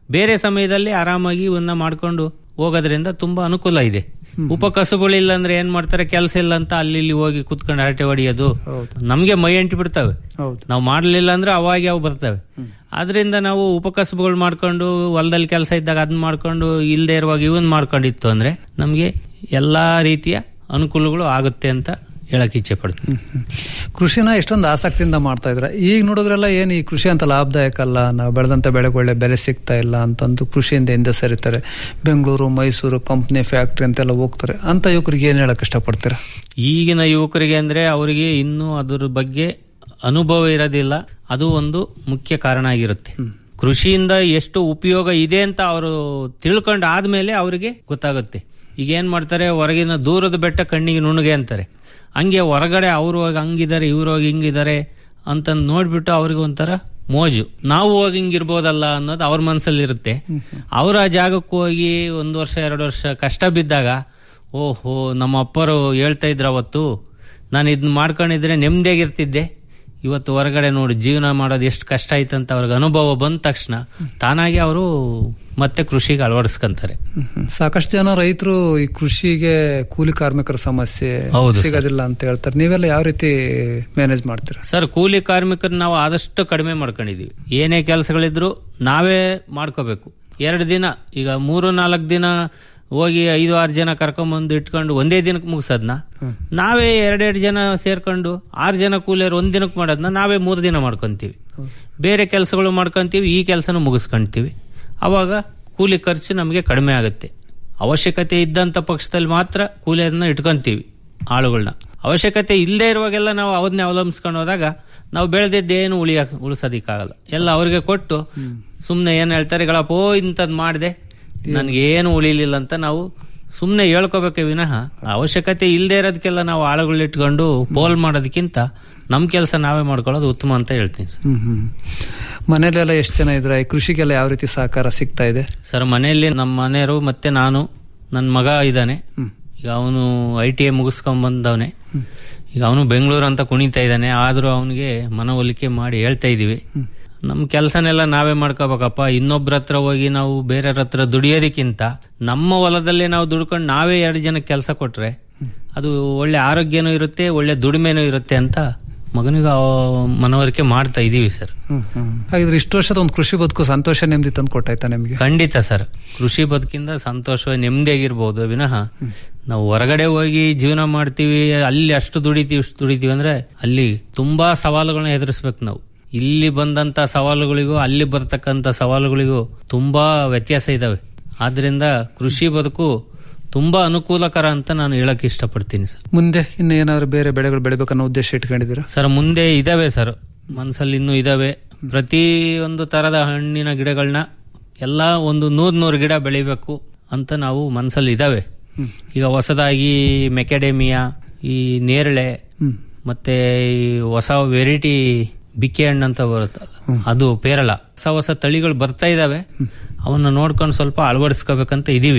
ಬೇರೆ ಸಮಯದಲ್ಲಿ ಆರಾಮಾಗಿ ಇವನ್ನ ಮಾಡ್ಕೊಂಡು ಹೋಗೋದ್ರಿಂದ ತುಂಬಾ ಅನುಕೂಲ ಇದೆ ಉಪಕಸುಗಳಿಲ್ಲ ಅಂದ್ರೆ ಏನ್ ಮಾಡ್ತಾರೆ ಕೆಲಸ ಇಲ್ಲ ಅಂತ ಅಲ್ಲಿ ಇಲ್ಲಿ ಹೋಗಿ ಕುತ್ಕೊಂಡು ಹರಟೆ ಹೊಡಿಯೋದು ನಮ್ಗೆ ಮೈ ಅಂಟಿ ಬಿಡ್ತವೆ ಹೌದು. ನಾವು ಮಾಡಲಿಲ್ಲ ಅಂದ್ರೆ ಅವಾಗ ಅವು ಬರ್ತವೆ ಆದ್ರಿಂದ ನಾವು ಉಪಕಸಬುಗಳು ಮಾಡ್ಕೊಂಡು ಹೊಲದಲ್ಲಿ ಕೆಲಸ ಇದ್ದಾಗ ಅದನ್ನ ಮಾಡ್ಕೊಂಡು ಇಲ್ಲದೆ ಇರುವಾಗ ಇವನ್ ಮಾಡ್ಕೊಂಡಿತ್ತು ಅಂದ್ರೆ ನಮ್ಗೆ ಎಲ್ಲಾ ರೀತಿಯ ಅನುಕೂಲಗಳು ಆಗುತ್ತೆ ಅಂತ ಹೇಳಕ್ ಇಚ್ಛೆ ಪಡ್ತೀನಿ ಕೃಷಿನ ಎಷ್ಟೊಂದು ಆಸಕ್ತಿಯಿಂದ ಮಾಡ್ತಾ ಇದ್ರ ಈಗ ನೋಡಿದ್ರೆಲ್ಲ ಏನು ಈ ಕೃಷಿ ಅಂತ ಲಾಭದಾಯಕ ಅಲ್ಲ ನಾವು ಬೆಳೆದಂತ ಬೆಳೆಗೆ ಒಳ್ಳೆ ಬೆಲೆ ಸಿಗ್ತಾ ಇಲ್ಲ ಅಂತಂದು ಕೃಷಿಯಿಂದ ಹಿಂದೆ ಸರಿತಾರೆ ಬೆಂಗಳೂರು ಮೈಸೂರು ಕಂಪ್ನಿ ಫ್ಯಾಕ್ಟ್ರಿ ಅಂತೆಲ್ಲ ಹೋಗ್ತಾರೆ ಅಂತ ಯುವಕರಿಗೆ ಏನ್ ಹೇಳಕ್ ಇಷ್ಟಪಡ್ತೀರಾ ಈಗಿನ ಯುವಕರಿಗೆ ಅಂದ್ರೆ ಅವರಿಗೆ ಇನ್ನೂ ಅದ್ರ ಬಗ್ಗೆ ಅನುಭವ ಇರೋದಿಲ್ಲ ಅದು ಒಂದು ಮುಖ್ಯ ಕಾರಣ ಆಗಿರುತ್ತೆ ಕೃಷಿಯಿಂದ ಎಷ್ಟು ಉಪಯೋಗ ಇದೆ ಅಂತ ಅವರು ತಿಳ್ಕೊಂಡು ಆದ್ಮೇಲೆ ಅವರಿಗೆ ಗೊತ್ತಾಗುತ್ತೆ ಈಗ ಏನ್ ಮಾಡ್ತಾರೆ ಹೊರಗಿನ ದೂರದ ಬೆಟ್ಟ ಕಣ್ಣಿಗೆ ನುಣ್ಣಗೆ ಅಂತಾರೆ ಹಂಗೆ ಹೊರಗಡೆ ಅವ್ರು ಹೋಗಿ ಹಂಗಿದ್ದಾರೆ ಇವ್ರು ಹೋಗಿ ಹಿಂಗಿದ್ದಾರೆ ಅಂತ ನೋಡ್ಬಿಟ್ಟು ಅವ್ರಿಗೆ ಒಂಥರ ಮೋಜು ನಾವು ಹೋಗಿ ಹಿಂಗಿರ್ಬೋದಲ್ಲ ಅನ್ನೋದು ಅವ್ರ ಮನಸ್ಸಲ್ಲಿ ಇರುತ್ತೆ ಅವ್ರ ಆ ಜಾಗಕ್ಕೆ ಹೋಗಿ ಒಂದು ವರ್ಷ ಎರಡು ವರ್ಷ ಕಷ್ಟ ಬಿದ್ದಾಗ ಓಹೋ ನಮ್ಮ ಅಪ್ಪರು ಹೇಳ್ತಾ ಇದ್ರ ಅವತ್ತು ನಾನು ಇದನ್ನ ಮಾಡ್ಕೊಂಡಿದ್ರೆ ನೆಮ್ಮದಿಯಾಗಿರ್ತಿದ್ದೆ ಇವತ್ತು ಹೊರಗಡೆ ನೋಡಿ ಜೀವನ ಮಾಡೋದು ಎಷ್ಟು ಕಷ್ಟ ಆಯ್ತಂತ ಅವ್ರಿಗೆ ಅನುಭವ ಬಂದ ತಕ್ಷಣ ತಾನಾಗಿ ಅವರು ಮತ್ತೆ ಕೃಷಿಗೆ ಅಳವಡಿಸ್ಕೊಂತಾರೆ ಸಾಕಷ್ಟು ಜನ ರೈತರು ಈ ಕೃಷಿಗೆ ಕೂಲಿ ಕಾರ್ಮಿಕರ ಸಮಸ್ಯೆ ಹೌದು ಸರ್. ಸಿಗೋದಿಲ್ಲ ಅಂತ ಹೇಳ್ತಾರೆ ನೀವೆಲ್ಲ ಯಾವ ರೀತಿ ಮ್ಯಾನೇಜ್ ಮಾಡ್ತೀರಾ ಸರ್ ಕೂಲಿ ಕಾರ್ಮಿಕರು ನಾವು ಆದಷ್ಟು ಕಡಿಮೆ ಮಾಡ್ಕೊಂಡಿದೀವಿ ಏನೇ ಕೆಲಸಗಳಿದ್ರು ನಾವೇ ಮಾಡ್ಕೋಬೇಕು ಎರಡು ದಿನ ಈಗ ಮೂರು ನಾಲ್ಕು ದಿನ ಹೋಗಿ ಐದು ಆರು ಜನ ಕರ್ಕೊಂಬಂದು ಇಟ್ಕೊಂಡು ಒಂದೇ ದಿನಕ್ಕೆ ಮುಗಿಸೋದ್ನ ನಾವೇ ಎರಡೆರಡು ಜನ ಸೇರ್ಕೊಂಡು ಆರು ಜನ ಕೂಲಿಯರು ಒಂದ್ ದಿನಕ್ಕೆ ಮಾಡೋದನ್ನ ನಾವೇ ಮೂರು ದಿನ ಮಾಡ್ಕೊಂತೀವಿ ಬೇರೆ ಕೆಲಸಗಳು ಮಾಡ್ಕೊಂತೀವಿ ಈ ಕೆಲಸನೂ ಮುಗಿಸ್ಕೊಂತೀವಿ ಅವಾಗ ಕೂಲಿ ಖರ್ಚು ನಮಗೆ ಕಡಿಮೆ ಆಗುತ್ತೆ ಅವಶ್ಯಕತೆ ಇದ್ದಂತ ಪಕ್ಷದಲ್ಲಿ ಮಾತ್ರ ಕೂಲಿಯರನ್ನ ಇಟ್ಕೊಂತೀವಿ ಆಳುಗಳನ್ನ ಅವಶ್ಯಕತೆ ಇಲ್ಲದೆ ಇರುವಾಗೆಲ್ಲ ನಾವು ಅವನ್ನೇ ಅವಲಂಬಿಸ್ಕೊಂಡು ಹೋದಾಗ ನಾವು ಬೆಳೆದಿದ್ದೇನು ಉಳಿಯ ಉಳಿಸೋದಿಕ್ಕಾಗಲ್ಲ ಎಲ್ಲ ಅವ್ರಿಗೆ ಕೊಟ್ಟು ಸುಮ್ಮನೆ ಏನು ಹೇಳ್ತಾರೆ ಗಳಪ್ಪ ಓ ಇಂಥದ್ದು ಮಾಡಿದೆ ನನಗೆ ಏನು ಉಳಿಲಿಲ್ಲ ಅಂತ ನಾವು ಸುಮ್ಮನೆ ಹೇಳ್ಕೋಬೇಕೆ ವಿನಃ ಅವಶ್ಯಕತೆ ಇಲ್ಲದೆ ಇರೋದಕ್ಕೆಲ್ಲ ನಾವು ಆಳುಗಳು ಇಟ್ಕೊಂಡು ಪೋಲ್ ಮಾಡೋದಕ್ಕಿಂತ ನಮ್ಮ ಕೆಲಸ ನಾವೇ ಮಾಡ್ಕೊಳ್ಳೋದು ಉತ್ತಮ ಅಂತ ಹೇಳ್ತೀನಿ ಸರ್ ಹ್ಮ್ ಹ್ಮ್ ಮನೇಲೆಲ್ಲ ಎಷ್ಟು ಜನ ಇದ್ರ ಈ ಕೃಷಿಗೆಲ್ಲ ಯಾವ ರೀತಿ ಸಹಕಾರ ಸಿಗ್ತಾ ಇದೆ ಸರ್ ಮನೆಯಲ್ಲಿ ನಮ್ಮ ಮನೆಯವರು ಮತ್ತೆ ನಾನು ನನ್ನ ಮಗ ಇದ್ದಾನೆ ಈಗ ಅವನು ಐ ಟಿ ಐ ಮುಗಿಸ್ಕೊಂಡ್ ಬಂದವನೆ ಈಗ ಅವನು ಬೆಂಗಳೂರು ಅಂತ ಕುಣಿತಾ ಇದ್ದಾನೆ ಆದ್ರೂ ಅವನಿಗೆ ಮನವೊಲಿಕೆ ಮಾಡಿ ಹೇಳ್ತಾ ಇದೀವಿ ನಮ್ಮ ಕೆಲಸನೆಲ್ಲ ನಾವೇ ಮಾಡ್ಕೋಬೇಕಪ್ಪ ಇನ್ನೊಬ್ರ ಹತ್ರ ಹೋಗಿ ನಾವು ಬೇರೆಯವ್ರ ಹತ್ರ ದುಡಿಯೋದಕ್ಕಿಂತ ನಮ್ಮ ಹೊಲದಲ್ಲೇ ನಾವು ದುಡ್ಕೊಂಡು ನಾವೇ ಎರಡು ಜನಕ್ಕೆ ಕೆಲಸ ಕೊಟ್ರೆ ಅದು ಒಳ್ಳೆ ಆರೋಗ್ಯನೂ ಇರುತ್ತೆ ಒಳ್ಳೆ ದುಡಿಮೆನೂ ಇರುತ್ತೆ ಅಂತ ಮಗನಿಗೆ ಆ ಮನವರಿಕೆ ಮಾಡ್ತಾ ಇದೀವಿ ಸರ್ ಹಾಗಿದ್ರೆ ಇಷ್ಟು ವರ್ಷದ ಒಂದು ಕೃಷಿ ಬದುಕು ಸಂತೋಷ ನೆಮ್ಮದಿ ತಂದು ಕೊಟ್ಟಾಯ್ತಾ ನಿಮ್ಗೆ ಖಂಡಿತ ಸರ್ ಕೃಷಿ ಬದುಕಿಂದ ಸಂತೋಷ ನೆಮ್ಮದಿಯಾಗಿರ್ಬೋದು ವಿನಃ ನಾವು ಹೊರಗಡೆ ಹೋಗಿ ಜೀವನ ಮಾಡ್ತೀವಿ ಅಲ್ಲಿ ಅಷ್ಟು ದುಡಿತೀವಿ ಇಷ್ಟು ದುಡಿತೀವಿ ಅಂದ್ರೆ ಅಲ್ಲಿ ತುಂಬಾ ಸವಾಲುಗಳನ್ನ ಎದುರಿಸ್ಬೇಕು ನಾವು ಇಲ್ಲಿ ಬಂದಂತ ಸವಾಲುಗಳಿಗೂ ಅಲ್ಲಿ ಬರ್ತಕ್ಕಂಥ ಸವಾಲುಗಳಿಗೂ ತುಂಬಾ ವ್ಯತ್ಯಾಸ ಇದಾವೆ ಆದ್ರಿಂದ ಕೃಷಿ ಬದುಕು ತುಂಬಾ ಅನುಕೂಲಕರ ಅಂತ ನಾನು ಹೇಳಕ್ ಇಷ್ಟಪಡ್ತೀನಿ ಸರ್ ಮುಂದೆ ಇನ್ನು ಏನಾದ್ರು ಬೇರೆ ಬೆಳೆಗಳು ಬೆಳಿಬೇಕನ್ನೋ ಉದ್ದೇಶ ಇಟ್ಕೊಂಡಿದ್ದೀರಾ ಸರ್ ಮುಂದೆ ಇದಾವೆ ಸರ್ ಮನಸ್ಸಲ್ಲಿ ಇನ್ನೂ ಇದಾವೆ ಪ್ರತಿ ಒಂದು ತರದ ಹಣ್ಣಿನ ಗಿಡಗಳನ್ನ ಎಲ್ಲ ಒಂದು ನೂರ್ ನೂರು ಗಿಡ ಬೆಳಿಬೇಕು ಅಂತ ನಾವು ಮನಸ್ಸಲ್ಲಿ ಇದಾವೆ ಈಗ ಹೊಸದಾಗಿ ಮೆಕೆಡೆಮಿಯಾ ಈ ನೇರಳೆ ಮತ್ತೆ ಈ ಹೊಸ ವೆರೈಟಿ ಬಿಕ್ಕೆ ಹಣ್ಣು ಅಂತ ಬರುತ್ತಲ್ಲ ಅದು ಪೇರಳ ಹೊಸ ಹೊಸ ತಳಿಗಳು ಬರ್ತಾ ಇದಾವೆ ಅವನ್ನ ನೋಡ್ಕೊಂಡು ಸ್ವಲ್ಪ ಅಳವಡಿಸ್ಕೋಬೇಕಂತ ಇದೀವಿ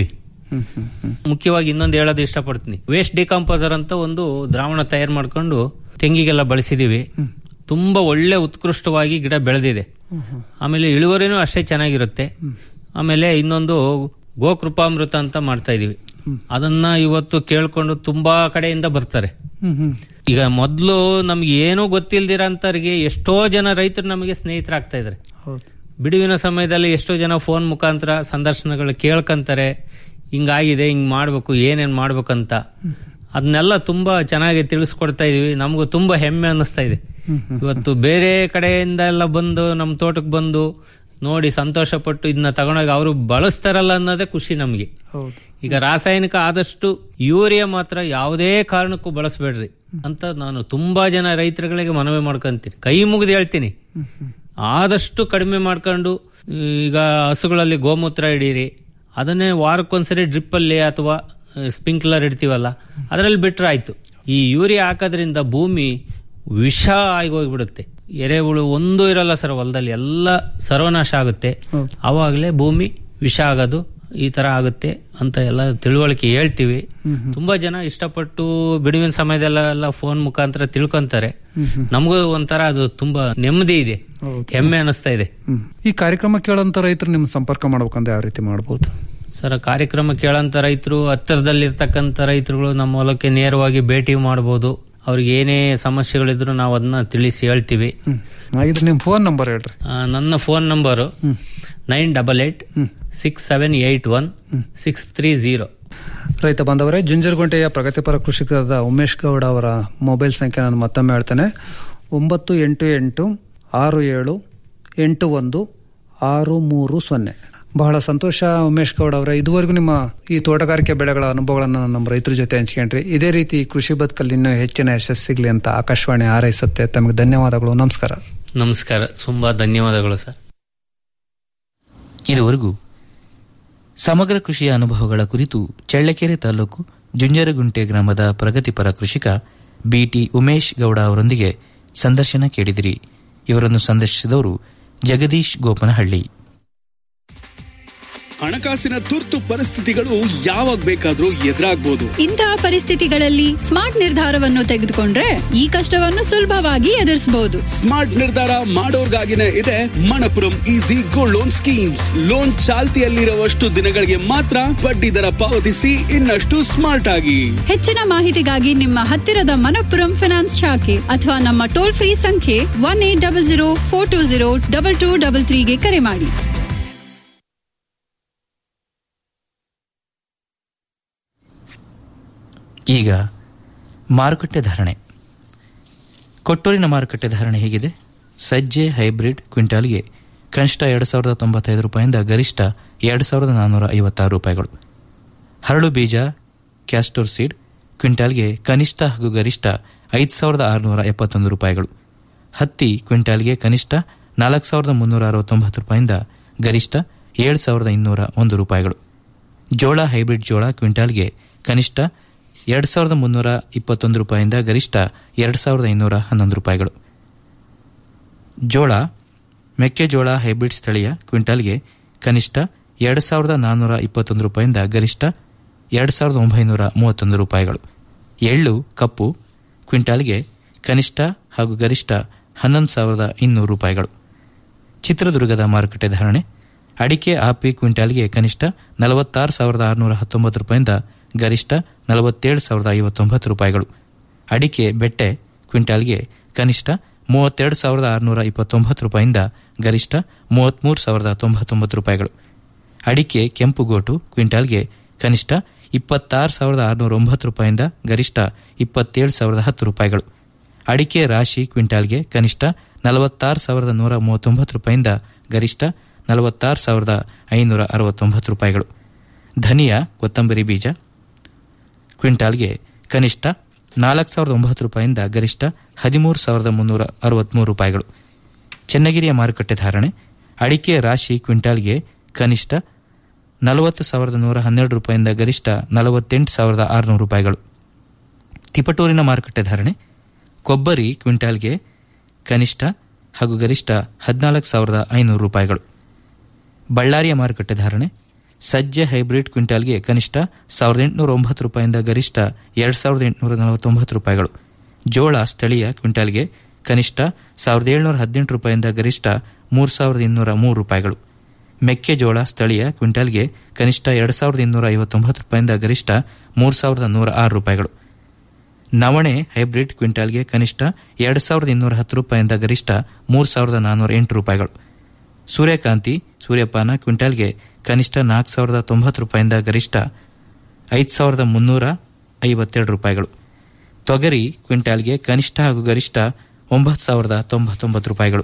ಮುಖ್ಯವಾಗಿ ಇನ್ನೊಂದು ಹೇಳೋದು ಇಷ್ಟಪಡ್ತೀನಿ ವೇಸ್ಟ್ ಡಿಕಂಪೋಸರ್ ಅಂತ ಒಂದು ದ್ರಾವಣ ತಯಾರು ಮಾಡ್ಕೊಂಡು ತೆಂಗಿಗೆಲ್ಲ ಬಳಸಿದೀವಿ ತುಂಬಾ ಒಳ್ಳೆ ಉತ್ಕೃಷ್ಟವಾಗಿ ಗಿಡ ಬೆಳೆದಿದೆ ಆಮೇಲೆ ಇಳುವರಿನೂ ಅಷ್ಟೇ ಚೆನ್ನಾಗಿರುತ್ತೆ ಆಮೇಲೆ ಇನ್ನೊಂದು ಗೋಕೃಪಾಮೃತ ಅಂತ ಮಾಡ್ತಾ ಇದೀವಿ ಅದನ್ನ ಇವತ್ತು ಕೇಳ್ಕೊಂಡು ತುಂಬಾ ಕಡೆಯಿಂದ ಬರ್ತಾರೆ ಈಗ ಮೊದಲು ನಮ್ಗೆ ಏನೂ ಗೊತ್ತಿಲ್ದಿರ ಅಂತವ್ರಿಗೆ ಎಷ್ಟೋ ಜನ ರೈತರು ನಮಗೆ ಸ್ನೇಹಿತರಾಗ್ತಾ ಇದಾರೆ ಬಿಡುವಿನ ಸಮಯದಲ್ಲಿ ಎಷ್ಟೋ ಜನ ಫೋನ್ ಮುಖಾಂತರ ಸಂದರ್ಶನಗಳು ಕೇಳ್ಕಂತಾರೆ ಹಿಂಗಾಗಿದೆ ಹಿಂಗ್ ಮಾಡ್ಬೇಕು ಏನೇನ್ ಮಾಡ್ಬೇಕಂತ ಅದನ್ನೆಲ್ಲ ತುಂಬಾ ಚೆನ್ನಾಗಿ ತಿಳಿಸ್ಕೊಡ್ತಾ ಇದೀವಿ ನಮಗೂ ತುಂಬಾ ಹೆಮ್ಮೆ ಅನ್ನಿಸ್ತಾ ಇದೆ ಇವತ್ತು ಬೇರೆ ಕಡೆಯಿಂದ ಎಲ್ಲ ಬಂದು ನಮ್ಮ ತೋಟಕ್ಕೆ ಬಂದು ನೋಡಿ ಸಂತೋಷ ಪಟ್ಟು ಇದನ್ನ ತಗೊಂಡೋಗಿ ಅವರು ಬಳಸ್ತಾರಲ್ಲ ಅನ್ನೋದೇ ಖುಷಿ ನಮಗೆ ಈಗ ರಾಸಾಯನಿಕ ಆದಷ್ಟು ಯೂರಿಯಾ ಮಾತ್ರ ಯಾವುದೇ ಕಾರಣಕ್ಕೂ ಬಳಸಬೇಡ್ರಿ ಅಂತ ನಾನು ತುಂಬಾ ಜನ ರೈತರುಗಳಿಗೆ ಮನವಿ ಮಾಡ್ಕೊಂತೀನಿ ಕೈ ಮುಗಿದು ಹೇಳ್ತೀನಿ ಆದಷ್ಟು ಕಡಿಮೆ ಮಾಡ್ಕೊಂಡು ಈಗ ಹಸುಗಳಲ್ಲಿ ಗೋಮೂತ್ರ ಹಿಡೀರಿ ಅದನ್ನೇ ವಾರಕ್ಕೊಂದ್ಸರಿ ಡ್ರಿಪ್ ಅಲ್ಲಿ ಅಥವಾ ಸ್ಪ್ರಿಂಕ್ಲರ್ ಇಡ್ತೀವಲ್ಲ ಅದರಲ್ಲಿ ಬಿಟ್ರೆ ಆಯ್ತು ಈ ಯೂರಿಯಾ ಹಾಕೋದ್ರಿಂದ ಭೂಮಿ ವಿಷ ಆಗಿ ಹೋಗ್ಬಿಡುತ್ತೆ ಎರೆಹುಳು ಒಂದು ಇರಲ್ಲ ಸರ್ ಹೊಲದಲ್ಲಿ ಎಲ್ಲ ಸರ್ವನಾಶ ಆಗುತ್ತೆ ಅವಾಗಲೇ ಭೂಮಿ ವಿಷ ಆಗೋದು ಈ ತರ ಆಗುತ್ತೆ ಅಂತ ಎಲ್ಲ ತಿಳುವಳಿಕೆ ಹೇಳ್ತೀವಿ ತುಂಬಾ ಜನ ಇಷ್ಟಪಟ್ಟು ಬಿಡುವಿನ ಸಮಯದಲ್ಲೆಲ್ಲ ಫೋನ್ ಮುಖಾಂತರ ತಿಳ್ಕೊಂತಾರೆ ನಮಗೂ ಒಂಥರ ಅದು ತುಂಬಾ ನೆಮ್ಮದಿ ಇದೆ ಹೆಮ್ಮೆ ಅನಿಸ್ತಾ ಇದೆ ಹ್ಮ್. ಈ ಕಾರ್ಯಕ್ರಮ ಕೇಳೋಂಥ ರೈತರು ನಿಮ್ ಸಂಪರ್ಕ ಮಾಡ್ಬೇಕಂದ್ರೆ ಯಾವ ರೀತಿ ಮಾಡ್ಬೋದು ಸರ್ ಕಾರ್ಯಕ್ರಮ ಕೇಳಂತ ರೈತರು ಹತ್ತಿರದಲ್ಲಿರ್ತಕ್ಕಂಥ ರೈತರುಗಳು ನಮ್ಮ ಹೊಲಕ್ಕೆ ನೇರವಾಗಿ ಭೇಟಿ ಮಾಡಬಹುದು ಅವ್ರಿಗೆ ಏನೇ ಸಮಸ್ಯೆಗಳಿದ್ರು ನಾವು ಅದನ್ನ ತಿಳಿಸಿ ಹೇಳ್ತೀವಿ ಇದು ನಿಮ್ ಫೋನ್ ನಂಬರ್ ಹೇಳ್ರಿ ಆ, ನನ್ನ phone number nine double eight six seven eight one six three zero ರೈತ ಬಾಂಧವರೇ ಜುಂಜರಗುಂಟೆಯ ಪ್ರಗತಿಪರ ಕೃಷಿಕರಾದ ಉಮೇಶ್ ಗೌಡ ಅವರ ಮೊಬೈಲ್ ಸಂಖ್ಯೆ ನಾನು ಮತ್ತೊಮ್ಮೆ ಹೇಳ್ತೇನೆ ಒಂಬತ್ತು ಎಂಟು ಎಂಟು ಆರು ಏಳು ಎಂಟು ಒಂದು ಆರು ಮೂರು ಸೊನ್ನೆ ಬಹಳ ಸಂತೋಷ ಉಮೇಶ್ ಗೌಡ ಅವರೇ ಇದುವರೆಗೂ ನಿಮ್ಮ ಈ ತೋಟಗಾರಿಕೆ ಬೆಳೆಗಳ ಅನುಭವಗಳನ್ನು ನಮ್ಮ ರೈತರ ಜೊತೆ ಹಂಚ್ಕೊಂಡ್ರಿ ಇದೇ ರೀತಿ ಕೃಷಿ ಬದುಕಲ್ಲಿ ಇನ್ನೂ ಹೆಚ್ಚಿನ ಯಶಸ್ಸು ಸಿಗಲಿ ಅಂತ ಆಕಾಶವಾಣಿ ಹಾರೈಸುತ್ತೆ ತಮಗೆ ಧನ್ಯವಾದಗಳು ನಮಸ್ಕಾರ ನಮಸ್ಕಾರ ತುಂಬಾ ಧನ್ಯವಾದಗಳು ಸರ್ ಇದುವರೆಗೂ ಸಮಗ್ರ ಕೃಷಿಯ ಅನುಭವಗಳ ಕುರಿತು ಚಳ್ಳಕೆರೆ ತಾಲೂಕು ಜುಂಜರಗುಂಟೆ ಗ್ರಾಮದ ಪ್ರಗತಿಪರ ಕೃಷಿಕ ಬಿಟಿ ಉಮೇಶ್ ಗೌಡ ಅವರೊಂದಿಗೆ ಸಂದರ್ಶನ ಕೇಳಿದಿರಿ ಇವರನ್ನು ಸಂದರ್ಶಿಸಿದವರು ಜಗದೀಶ್ ಗೋಪನಹಳ್ಳಿ ಹಣಕಾಸಿನ ತುರ್ತು ಪರಿಸ್ಥಿತಿಗಳು ಯಾವಾಗ ಬೇಕಾದ್ರೂ ಎದುರಾಗ್ಬೋದು ಇಂತಹ ಪರಿಸ್ಥಿತಿಗಳಲ್ಲಿ ಸ್ಮಾರ್ಟ್ ನಿರ್ಧಾರವನ್ನು ತೆಗೆದುಕೊಂಡ್ರೆ ಈ ಕಷ್ಟವನ್ನು ಸುಲಭವಾಗಿ ಎದುರಿಸಬಹುದು ಸ್ಮಾರ್ಟ್ ನಿರ್ಧಾರ ಮಾಡೋರ್ಗಾಗಿನೇ ಇದೆ Manappuram easy gold loan schemes loan ಚಾಲ್ತಿಯಲ್ಲಿರುವಷ್ಟು ದಿನಗಳಿಗೆ ಮಾತ್ರ ಬಡ್ಡಿ ದರ ಪಾವತಿಸಿ ಇನ್ನಷ್ಟು ಸ್ಮಾರ್ಟ್ ಆಗಿ ಹೆಚ್ಚಿನ ಮಾಹಿತಿಗಾಗಿ ನಿಮ್ಮ ಹತ್ತಿರದ ಮನಪ್ಪುರಂ ಫಿನಾನ್ಸ್ ಶಾಖೆ ಅಥವಾ ನಮ್ಮ ಟೋಲ್ ಫ್ರೀ ಸಂಖ್ಯೆ one eight double zero four two zero double two double ತ್ರೀಗೆ ಕರೆ ಮಾಡಿ ಈಗ ಮಾರುಕಟ್ಟೆ ಧಾರಣೆ ಕೊಟ್ಟೂರಿನ ಮಾರುಕಟ್ಟೆ ಧಾರಣೆ ಹೇಗಿದೆ ಸಜ್ಜೆ ಹೈಬ್ರಿಡ್ ಕ್ವಿಂಟಾಲ್ಗೆ ಕನಿಷ್ಠ ಎರಡು ಸಾವಿರದ ತೊಂಬತ್ತೈದು ರೂಪಾಯಿಂದ ಗರಿಷ್ಠ ಎರಡು ಸಾವಿರದ ನಾನ್ನೂರ ಐವತ್ತಾರು ರೂಪಾಯಿಗಳು ಹರಳು ಬೀಜ ಕ್ಯಾಸ್ಟೋರ್ ಸೀಡ್ ಕ್ವಿಂಟಾಲ್ಗೆ ಕನಿಷ್ಠ ಹಾಗೂ ಗರಿಷ್ಠ ಐದು ಸಾವಿರದ ಆರುನೂರ ಎಪ್ಪತ್ತೊಂದು ರೂಪಾಯಿಗಳು ಹತ್ತಿ ಕ್ವಿಂಟಾಲ್ಗೆ ಕನಿಷ್ಠ ನಾಲ್ಕು ಸಾವಿರದ ಮುನ್ನೂರ ಅರವತ್ತೊಂಬತ್ತು ರೂಪಾಯಿಂದ ಗರಿಷ್ಠ ಏಳು ಸಾವಿರದ ಇನ್ನೂರ ಒಂದು ರೂಪಾಯಿಗಳು ಜೋಳ ಹೈಬ್ರಿಡ್ ಜೋಳ ಕ್ವಿಂಟಾಲ್ಗೆ ಕನಿಷ್ಠ ಎರಡು ಸಾವಿರದ ಮುನ್ನೂರ ಇಪ್ಪತ್ತೊಂದು ರೂಪಾಯಿಂದ ಗರಿಷ್ಠ ಎರಡು ಸಾವಿರದ ಇನ್ನೂರ ಹನ್ನೊಂದು ರೂಪಾಯಿಗಳು ಜೋಳ ಮೆಕ್ಕೆಜೋಳ ಹೈಬ್ರಿಡ್ ಸ್ಥಳೀಯ ಕ್ವಿಂಟಾಲ್ಗೆ ಕನಿಷ್ಠ ಎರಡು ಸಾವಿರದ ನಾನ್ನೂರ ಇಪ್ಪತ್ತೊಂದು ರೂಪಾಯಿಂದ ಗರಿಷ್ಠ ಎರಡು ಸಾವಿರದ ಒಂಬೈನೂರ ಮೂವತ್ತೊಂದು ರೂಪಾಯಿಗಳು ಎಳ್ಳು ಕಪ್ಪು ಕ್ವಿಂಟಾಲ್ಗೆ ಕನಿಷ್ಠ ಹಾಗೂ ಗರಿಷ್ಠ ಹನ್ನೊಂದು ಸಾವಿರದ ಇನ್ನೂರು ರೂಪಾಯಿಗಳು ಚಿತ್ರದುರ್ಗದ ಮಾರುಕಟ್ಟೆ ಧಾರಣೆ ಅಡಿಕೆ ಆಪಿ ಕ್ವಿಂಟಾಲ್ಗೆ ಕನಿಷ್ಠ ನಲವತ್ತಾರು ಸಾವಿರದ ಆರುನೂರ ಹತ್ತೊಂಬತ್ತು ರೂಪಾಯಿಂದ ಗರಿಷ್ಠ ನಲವತ್ತೇಳು ಸಾವಿರದ ಐವತ್ತೊಂಬತ್ತು ರೂಪಾಯಿಗಳು ಅಡಿಕೆ ಬೆಟ್ಟೆ ಕ್ವಿಂಟಾಲ್ಗೆ ಕನಿಷ್ಠ ಮೂವತ್ತೆರಡು ಸಾವಿರದ ಆರುನೂರ ಇಪ್ಪತ್ತೊಂಬತ್ತು ರೂಪಾಯಿಂದ ಗರಿಷ್ಠ ಮೂವತ್ತ್ಮೂರು ಸಾವಿರದ ತೊಂಬತ್ತೊಂಬತ್ತು ರೂಪಾಯಿಗಳು ಅಡಿಕೆ ಕೆಂಪುಗೋಟು ಕ್ವಿಂಟಾಲ್ಗೆ ಕನಿಷ್ಠ ಇಪ್ಪತ್ತಾರು ಸಾವಿರದ ಆರುನೂರ ಒಂಬತ್ತು ರೂಪಾಯಿಂದ ಗರಿಷ್ಠ ಇಪ್ಪತ್ತೇಳು ಸಾವಿರದ ಹತ್ತು ರೂಪಾಯಿಗಳು ಅಡಿಕೆ ರಾಶಿ ಕ್ವಿಂಟಾಲ್ಗೆ ಕನಿಷ್ಠ ನಲವತ್ತಾರು ಸಾವಿರದ ನೂರ ಮೂವತ್ತೊಂಬತ್ತು ರೂಪಾಯಿಂದ ಗರಿಷ್ಠ ನಲವತ್ತಾರು ಸಾವಿರದ ಐನೂರ ಅರವತ್ತೊಂಬತ್ತು ರೂಪಾಯಿಗಳು ಧನಿಯಾ ಕೊತ್ತಂಬರಿ ಬೀಜ ಕ್ವಿಂಟಾಲ್ಗೆ ಕನಿಷ್ಠ ನಾಲ್ಕು ಸಾವಿರದ ಒಂಬತ್ತು ರೂಪಾಯಿಂದ ಗರಿಷ್ಠ ಹದಿಮೂರು ಸಾವಿರದ ಮುನ್ನೂರ ಅರವತ್ತ್ಮೂರು ರೂಪಾಯಿಗಳು ಚೆನ್ನಗಿರಿಯ ಮಾರುಕಟ್ಟೆ ಧಾರಣೆ ಅಡಿಕೆ ರಾಶಿ ಕ್ವಿಂಟಾಲ್ಗೆ ಕನಿಷ್ಠ ನಲವತ್ತು ಸಾವಿರದ ನೂರ ಹನ್ನೆರಡು ರೂಪಾಯಿಂದ ಗರಿಷ್ಠ ನಲವತ್ತೆಂಟು ಸಾವಿರದ ಆರುನೂರು ರೂಪಾಯಿಗಳು ತಿಪಟೂರಿನ ಮಾರುಕಟ್ಟೆ ಧಾರಣೆ ಕೊಬ್ಬರಿ ಕ್ವಿಂಟಾಲ್ಗೆ ಕನಿಷ್ಠ ಹಾಗೂ ಗರಿಷ್ಠ ಹದಿನಾಲ್ಕು ಸಾವಿರದ ಐನೂರು ರೂಪಾಯಿಗಳು ಬಳ್ಳಾರಿಯ ಮಾರುಕಟ್ಟೆ ಧಾರಣೆ ಸಜ್ಜೆ ಹೈಬ್ರಿಡ್ ಕ್ವಿಂಟಾಲ್ಗೆ ಕನಿಷ್ಠ ಸಾವಿರದ ಎಂಟುನೂರ ಒಂಬತ್ತು ರೂಪಾಯಿಂದ ಗರಿಷ್ಠ ಎರಡು ಸಾವಿರದ ಎಂಟುನೂರ ನಲವತ್ತೊಂಬತ್ತು ರೂಪಾಯಿಗಳು ಜೋಳ ಸ್ಥಳೀಯ ಕ್ವಿಂಟಾಲ್ಗೆ ಕನಿಷ್ಠ ಸಾವಿರದ ಏಳುನೂರ ಹದಿನೆಂಟು ರೂಪಾಯಿಂದ ಗರಿಷ್ಠ ಮೂರು ಸಾವಿರದ ಇನ್ನೂರ ಮೂರು ರೂಪಾಯಿಗಳು ಮೆಕ್ಕೆಜೋಳ ಸ್ಥಳೀಯ ಕ್ವಿಂಟಾಲ್ಗೆ ಕನಿಷ್ಠ ಎರಡು ಸಾವಿರದ ಇನ್ನೂರ ಐವತ್ತೊಂಬತ್ತು ರೂಪಾಯಿಂದ ಗರಿಷ್ಠ ಮೂರು ಸಾವಿರದ ನೂರ ಆರು ರೂಪಾಯಿಗಳು ನವಣೆ ಹೈಬ್ರಿಡ್ ಕ್ವಿಂಟಾಲ್ಗೆ ಕನಿಷ್ಠ ಎರಡು ಸಾವಿರದ ಇನ್ನೂರ ಹತ್ತು ರೂಪಾಯಿಂದ ಗರಿಷ್ಠ ಮೂರು ಸಾವಿರದ ನಾನ್ನೂರ ಎಂಟು ರೂಪಾಯಿಗಳು ಸೂರ್ಯಕಾಂತಿ ಸೂರ್ಯಪಾನ ಕ್ವಿಂಟಾಲ್ಗೆ ಕನಿಷ್ಠ ನಾಲ್ಕು ಸಾವಿರದ ತೊಂಬತ್ತು ರೂಪಾಯಿಂದ ಗರಿಷ್ಠ ಐದು ಸಾವಿರದ ಮುನ್ನೂರ ಐವತ್ತೆರಡು ರೂಪಾಯಿಗಳು ತೊಗರಿ ಕ್ವಿಂಟಾಲ್ಗೆ ಕನಿಷ್ಠ ಹಾಗೂ ಗರಿಷ್ಠ ಒಂಬತ್ತು ಸಾವಿರದ ತೊಂಬತ್ತೊಂಬತ್ತು ರೂಪಾಯಿಗಳು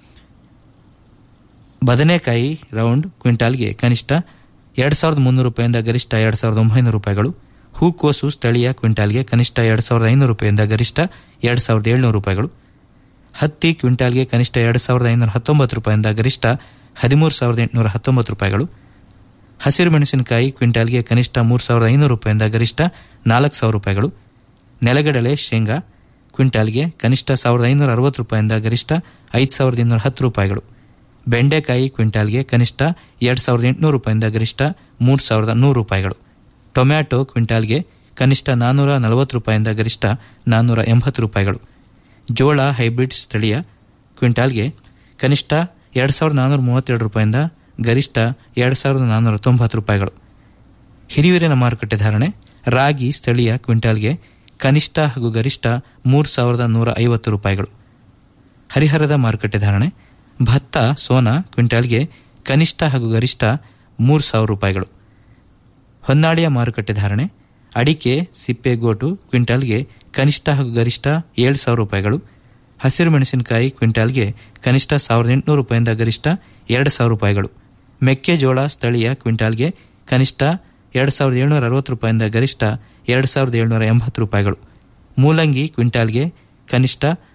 ಬದನೆಕಾಯಿ ರೌಂಡ್ ಕ್ವಿಂಟಾಲ್ಗೆ ಕನಿಷ್ಠ ಎರಡು ಸಾವಿರದ ಮುನ್ನೂರು ರೂಪಾಯಿಂದ ಗರಿಷ್ಠ ಎರಡು ಸಾವಿರದ ಒಂಬೈನೂರು ರೂಪಾಯಿಗಳು ಹೂಕೋಸು ಸ್ಥಳೀಯ ಕ್ವಿಂಟಾಲ್ಗೆ ಕನಿಷ್ಠ ಎರಡು ಸಾವಿರದ ಐನೂರು ರೂಪಾಯಿಂದ ಗರಿಷ್ಠ ಎರಡು ಸಾವಿರದ ಏಳ್ನೂರು ರೂಪಾಯಿಗಳು ಹತ್ತಿ ಕ್ವಿಂಟಾಲ್ಗೆ ಕನಿಷ್ಠ ಎರಡು ಸಾವಿರದ ಐನೂರ ಹತ್ತೊಂಬತ್ತು ರೂಪಾಯಿಂದ ಗರಿಷ್ಠ ಹದಿಮೂರು ಸಾವಿರದ ಎಂಟುನೂರ ಹತ್ತೊಂಬತ್ತು ರೂಪಾಯಿಗಳು ಹಸಿರು ಮೆಣಸಿನಕಾಯಿ ಕ್ವಿಂಟಾಲ್ಗೆ ಕನಿಷ್ಠ ಮೂರು ಸಾವಿರದ ಐನೂರು ರೂಪಾಯಿಂದ ಗರಿಷ್ಠ ನಾಲ್ಕು ಸಾವಿರ ರೂಪಾಯಿಗಳು ನೆಲಗಡಲೆ ಶೇಂಗಾ ಕ್ವಿಂಟಾಲ್ಗೆ ಕನಿಷ್ಠ ಸಾವಿರದ ಐನೂರ ಅರವತ್ತು ರೂಪಾಯಿಂದ ಗರಿಷ್ಠ ಐದು ಸಾವಿರದ ಇನ್ನೂರ ಹತ್ತು ರೂಪಾಯಿಗಳು ಬೆಂಡೆಕಾಯಿ ಕ್ವಿಂಟಾಲ್ಗೆ ಕನಿಷ್ಠ ಎರಡು ಸಾವಿರದ ಎಂಟುನೂರು ರೂಪಾಯಿಂದ ಗರಿಷ್ಠ ಮೂರು ಸಾವಿರದ ನೂರು ರೂಪಾಯಿಗಳು ಟೊಮ್ಯಾಟೊ ಕ್ವಿಂಟಾಲ್ಗೆ ಕನಿಷ್ಠ ನಾನ್ನೂರ ನಲವತ್ತು ರೂಪಾಯಿಂದ ಗರಿಷ್ಠ ನಾನ್ನೂರ ಎಂಬತ್ತು ರೂಪಾಯಿಗಳು ಜೋಳ ಹೈಬ್ರಿಡ್ ಸ್ಥಳೀಯ ಕ್ವಿಂಟಾಲ್ಗೆ ಕನಿಷ್ಠ ಎರಡು ಸಾವಿರದ ನಾನ್ನೂರ ಮೂವತ್ತೆರಡು ರೂಪಾಯಿಂದ ಗರಿಷ್ಠ ಎರಡು ಸಾವಿರದ ನಾನ್ನೂರ ತೊಂಬತ್ತು ರೂಪಾಯಿಗಳು ಹಿರಿಯೂರಿನ ಮಾರುಕಟ್ಟೆ ಧಾರಣೆ ರಾಗಿ ಸ್ಥಳೀಯ ಕ್ವಿಂಟಾಲ್ಗೆ ಕನಿಷ್ಠ ಹಾಗೂ ಗರಿಷ್ಠ ಮೂರು ಸಾವಿರದ ನೂರ ಐವತ್ತು ರೂಪಾಯಿಗಳು ಹರಿಹರದ ಮಾರುಕಟ್ಟೆ ಧಾರಣೆ ಭತ್ತ ಸೋನಾ ಕ್ವಿಂಟಾಲ್ಗೆ ಕನಿಷ್ಠ ಹಾಗೂ ಗರಿಷ್ಠ ಮೂರು ಸಾವಿರ ರೂಪಾಯಿಗಳು ಹೊನ್ನಾಳಿಯ ಮಾರುಕಟ್ಟೆ ಧಾರಣೆ ಅಡಿಕೆ ಸಿಪ್ಪೆಗೋಟು ಕ್ವಿಂಟಾಲ್ಗೆ ಕನಿಷ್ಠ ಹಾಗೂ ಗರಿಷ್ಠ ಏಳು ಸಾವಿರ ರೂಪಾಯಿಗಳು ಹಸಿರು ಮೆಣಸಿನಕಾಯಿ ಕ್ವಿಂಟಾಲ್ಗೆ ಕನಿಷ್ಠ ಸಾವಿರದ ಎಂಟುನೂರು ರೂಪಾಯಿಂದ ಗರಿಷ್ಠ ಎರಡು ಸಾವಿರ ರೂಪಾಯಿಗಳು ಮೆಕ್ಕೆಜೋಳ ಸ್ಥಳೀಯ ಕ್ವಿಂಟಾಲ್ಗೆ ಕನಿಷ್ಠ ಎರಡು ಸಾವಿರದ ಏಳ್ನೂರ ಅರವತ್ತು ರೂಪಾಯಿಂದ ಗರಿಷ್ಠ ಎರಡು ಸಾವಿರದ ಏಳ್ನೂರ ಎಂಬತ್ತು ರೂಪಾಯಿಗಳು ಮೂಲಂಗಿ ಕ್ವಿಂಟಾಲ್ಗೆ ಕನಿಷ್ಠ